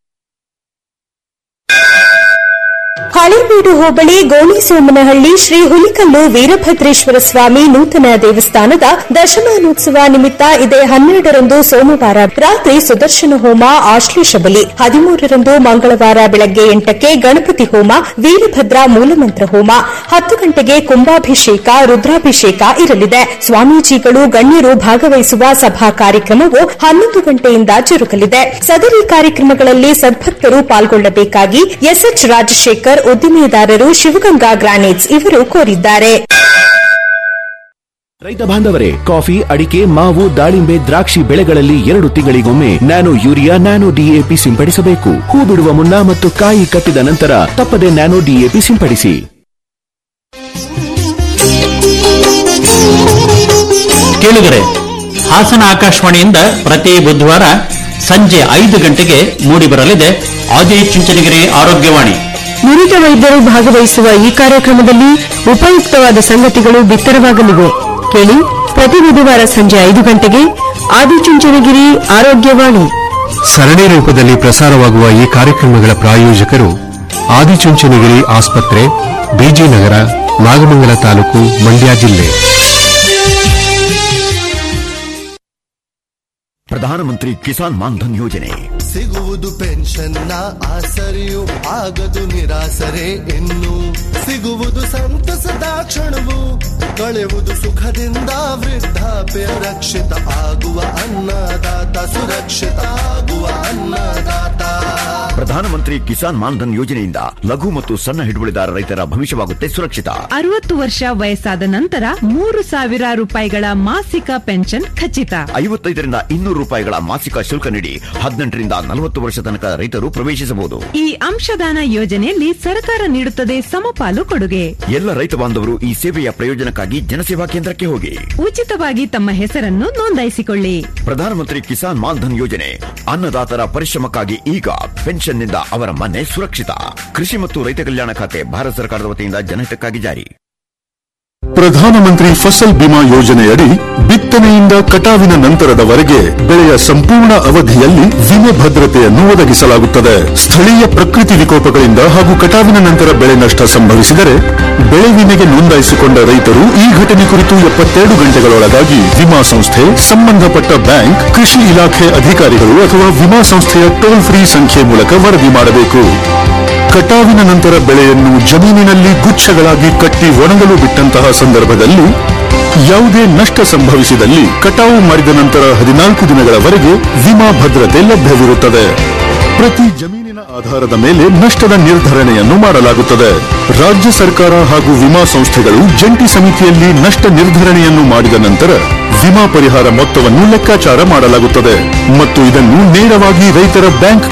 ಹಳೇಬೀಡು ಹೋಬಳಿ ಗೋಣಿಸೋಮನಹಳ್ಳಿ ಶ್ರೀ ಹುಲಿಕಲ್ಲು ವೀರಭದ್ರೇಶ್ವರ ಸ್ವಾಮಿ ನೂತನ ದೇವಸ್ಥಾನದ ದಶಮಾನೋತ್ಸವ ನಿಮಿತ್ತ ಇದೇ ಹನ್ನೆರಡರಂದು ಸೋಮವಾರ ರಾತ್ರಿ ಸುದರ್ಶನ ಹೋಮ ಆಶ್ಲೇಷ ಬಲಿ ಹದಿಮೂರರಂದು ಮಂಗಳವಾರ ಬೆಳಗ್ಗೆ ಎಂಟಕ್ಕೆ ಗಣಪತಿ ಹೋಮ ವೀರಭದ್ರ ಮೂಲಮಂತ್ರ ಹೋಮ ಹತ್ತು ಗಂಟೆಗೆ ಕುಂಭಾಭಿಷೇಕ ರುದ್ರಾಭಿಷೇಕ ಇರಲಿದೆ ಸ್ವಾಮೀಜಿಗಳು ಗಣ್ಯರು ಭಾಗವಹಿಸುವ ಸಭಾ ಕಾರ್ಯಕ್ರಮವು ಹನ್ನೊಂದು ಗಂಟೆಯಿಂದ ಜರುಗಲಿದೆ ಸದರಿ ಕಾರ್ಯಕ್ರಮಗಳಲ್ಲಿ ಸದ್ಭಕ್ತರು ಪಾಲ್ಗೊಳ್ಳಬೇಕಾಗಿ ಎಸ್ಎಚ್ ರಾಜಶೇಖರ್ ಉದ್ದಿಮೆದಾರರು ಶಿವಗಂಗಾ ಗ್ರಾನೈಟ್ಸ್ ಇವರು ಕೋರಿದ್ದಾರೆ ರೈತ ಬಾಂಧವರೇ ಕಾಫಿ ಅಡಿಕೆ ಮಾವು ದಾಳಿಂಬೆ ದ್ರಾಕ್ಷಿ ಬೆಳೆಗಳಲ್ಲಿ ಎರಡು ತಿಂಗಳಿಗೊಮ್ಮೆ ನ್ಯಾನೋ ಯೂರಿಯಾ ನ್ಯಾನೋ ಡಿಎಪಿ ಸಿಂಪಡಿಸಬೇಕು ಹೂ ಬಿಡುವ ಮುನ್ನ ಮತ್ತು ಕಾಯಿ ಕಟ್ಟಿದ ನಂತರ ತಪ್ಪದೆ ನ್ಯಾನೋ ಡಿಎಪಿ ಸಿಂಪಡಿಸಿ ಕೇಳಿದರೆ ಹಾಸನ ಆಕಾಶವಾಣಿಯಿಂದ ಪ್ರತಿ ಬುಧವಾರ ಸಂಜೆ ಐದು ಗಂಟೆಗೆ ಮೂಡಿಬರಲಿದೆ ಆದಿ ಚುಂಚನಗಿರಿ ಆರೋಗ್ಯವಾಣಿ ನುರಿತ ವೈದ್ಯರು ಭಾಗವಹಿಸುವ ಈ ಕಾರ್ಯಕ್ರಮದಲ್ಲಿ ಉಪಯುಕ್ತವಾದ ಸಂಗತಿಗಳು ಬಿತ್ತರವಾಗಲಿವೆ ಕೇಳಿ ಪ್ರತಿ ಬುಧವಾರ ಸಂಜೆ ಐದು ಗಂಟೆಗೆ ಆದಿಚುಂಚನಗಿರಿ ಆರೋಗ್ಯವಾಣಿ ಸರಣಿ ರೂಪದಲ್ಲಿ ಪ್ರಸಾರವಾಗುವ ಈ ಕಾರ್ಯಕ್ರಮಗಳ ಪ್ರಾಯೋಜಕರು ಆದಿಚುಂಚನಗಿರಿ ಆಸ್ಪತ್ರೆ ಬಿಜಿ ನಗರ ನಾಗಮಂಗಲ ತಾಲೂಕು ಮಂಡ್ಯ ಜಿಲ್ಲೆ ಪ್ರಧಾನಮಂತ್ರಿ ಕಿಸಾನ್ ಮಾನ್ಧನ್ ಯೋಜನೆ ಸಿಗುವುದು ಪೆನ್ಷನ್ನ ಆಸರೆಯು ಆಗದು ನಿರಾಸರೆ ಇನ್ನು ಸಿಗುವುದು ಸಂತಸದ ಕ್ಷಣವು ಕಳೆಯುವುದು ಸುಖದಿಂದ ವೃದ್ಧಾಪ್ಯ ರಕ್ಷಿತ ಆಗುವ ಅನ್ನದಾತ ಸುರಕ್ಷಿತ ಆಗುವ ಅನ್ನದಾತ ಪ್ರಧಾನಮಂತ್ರಿ ಕಿಸಾನ್ ಮಾನ್ಧನ್ ಯೋಜನೆಯಿಂದ ಲಘು ಮತ್ತು ಸಣ್ಣ ಹಿಡುವಳಿದಾರ ರೈತರ ಭವಿಷ್ಯವಾಗುತ್ತೆ ಸುರಕ್ಷಿತ ಅರವತ್ತು ವರ್ಷ ವಯಸ್ಸಾದ ನಂತರ ಮೂರು ಸಾವಿರ ರೂಪಾಯಿಗಳ ಮಾಸಿಕ ಪೆನ್ಷನ್ ಖಚಿತ ಐವತ್ತೈದರಿಂದ ಇನ್ನೂರು ರೂಪಾಯಿಗಳ ಮಾಸಿಕ ಶುಲ್ಕ ನೀಡಿ ಹದಿನೆಂಟರಿಂದ ನಲವತ್ತು ವರ್ಷ ತನಕ ರೈತರು ಪ್ರವೇಶಿಸಬಹುದು ಈ ಅಂಶದಾನ ಯೋಜನೆಯಲ್ಲಿ ಸರ್ಕಾರ ನೀಡುತ್ತದೆ ಸಮಪಾಲು ಕೊಡುಗೆ ಎಲ್ಲ ರೈತ ಬಾಂಧವರು ಈ ಸೇವೆಯ ಪ್ರಯೋಜನಕ್ಕಾಗಿ ಜನಸೇವಾ ಕೇಂದ್ರಕ್ಕೆ ಹೋಗಿ ಉಚಿತವಾಗಿ ತಮ್ಮ ಹೆಸರನ್ನು ನೋಂದಾಯಿಸಿಕೊಳ್ಳಿ ಪ್ರಧಾನಮಂತ್ರಿ ಕಿಸಾನ್ ಮಾನ್ಧನ್ ಯೋಜನೆ ಅನ್ನದಾತರ ಪರಿಶ್ರಮಕ್ಕಾಗಿ ಈಗ ಪೆನ್ಷನ್ನಿಂದ ಅವರ ಮನೆ ಸುರಕ್ಷಿತ ಕೃಷಿ ಮತ್ತು ರೈತ ಕಲ್ಯಾಣ ಖಾತೆ ಭಾರತ ಸರ್ಕಾರದ ವತಿಯಿಂದ ಜನಹಿತಕ್ಕಾಗಿ ಜಾರಿ ಪ್ರಧಾನಮಂತ್ರಿ ಫಸಲ್ ಬಿಮಾ ಯೋಜನೆಯಡಿ ಬಿತ್ತನೆಯಿಂದ ಕಟಾವಿನ ನಂತರದವರೆಗೆ ಬೆಳೆಯ ಸಂಪೂರ್ಣ ಅವಧಿಯಲ್ಲಿ ವಿಮೆ ಭದ್ರತೆಯನ್ನು ಒದಗಿಸಲಾಗುತ್ತದೆ ಸ್ಥಳೀಯ ಪ್ರಕೃತಿ ವಿಕೋಪಗಳಿಂದ ಹಾಗೂ ಕಟಾವಿನ ನಂತರ ಬೆಳೆ ನಷ್ಟ ಸಂಭವಿಸಿದರೆ ಬೆಳೆ ವಿಮೆಗೆ ನೋಂದಾಯಿಸಿಕೊಂಡ ರೈತರು ಈ ಘಟನೆ ಕುರಿತು ಎಪ್ಪತ್ತೆರಡು ಗಂಟೆಗಳೊಳಗಾಗಿ ವಿಮಾ ಸಂಸ್ಥೆ ಸಂಬಂಧಪಟ್ಟ ಬ್ಯಾಂಕ್ ಕೃಷಿ ಇಲಾಖೆ ಅಧಿಕಾರಿಗಳು ಅಥವಾ ವಿಮಾ ಸಂಸ್ಥೆಯ ಟೋಲ್ ಫ್ರೀ ಸಂಖ್ಯೆ ಮೂಲಕ ವರದಿ ಮಾಡಬೇಕು ಕಟಾವಿನ ನಂತರ ಬೆಳೆಯನ್ನು ಜಮೀನಿನಲ್ಲಿ ಗುಚ್ಛಗಳಾಗಿ ಕಟ್ಟಿ ಒಣಗಲು ಬಿಟ್ಟಂತಹ ಸಂದರ್ಭದಲ್ಲಿ ಯಾವುದೇ ನಷ್ಟ ಸಂಭವಿಸಿದಲ್ಲಿ ಕಟಾವು ಮಾಡಿದ ನಂತರ ಹದಿನಾಲ್ಕು ದಿನಗಳವರೆಗೆ ವಿಮಾ ಭದ್ರತೆ ಲಭ್ಯವಿರುತ್ತದೆ ಪ್ರತಿ ಜಮೀನಿನ ಆಧಾರದ ಮೇಲೆ ನಷ್ಟದ ನಿರ್ಧರಣೆಯನ್ನು ಮಾಡಲಾಗುತ್ತದೆ ರಾಜ್ಯ ಸರ್ಕಾರ ಹಾಗೂ ವಿಮಾ ಸಂಸ್ಥೆಗಳು ಜಂಟಿ ಸಮಿತಿಯಲ್ಲಿ ನಷ್ಟ ನಿರ್ಧರಣೆಯನ್ನು ಮಾಡಿದ ನಂತರ ವಿಮಾ ಪರಿಹಾರ ಮೊತ್ತವನ್ನು ಲೆಕ್ಕಾಚಾರ ಮಾಡಲಾಗುತ್ತದೆ ಮತ್ತು ಇದನ್ನು ನೇರವಾಗಿ ರೈತರ ಬ್ಯಾಂಕ್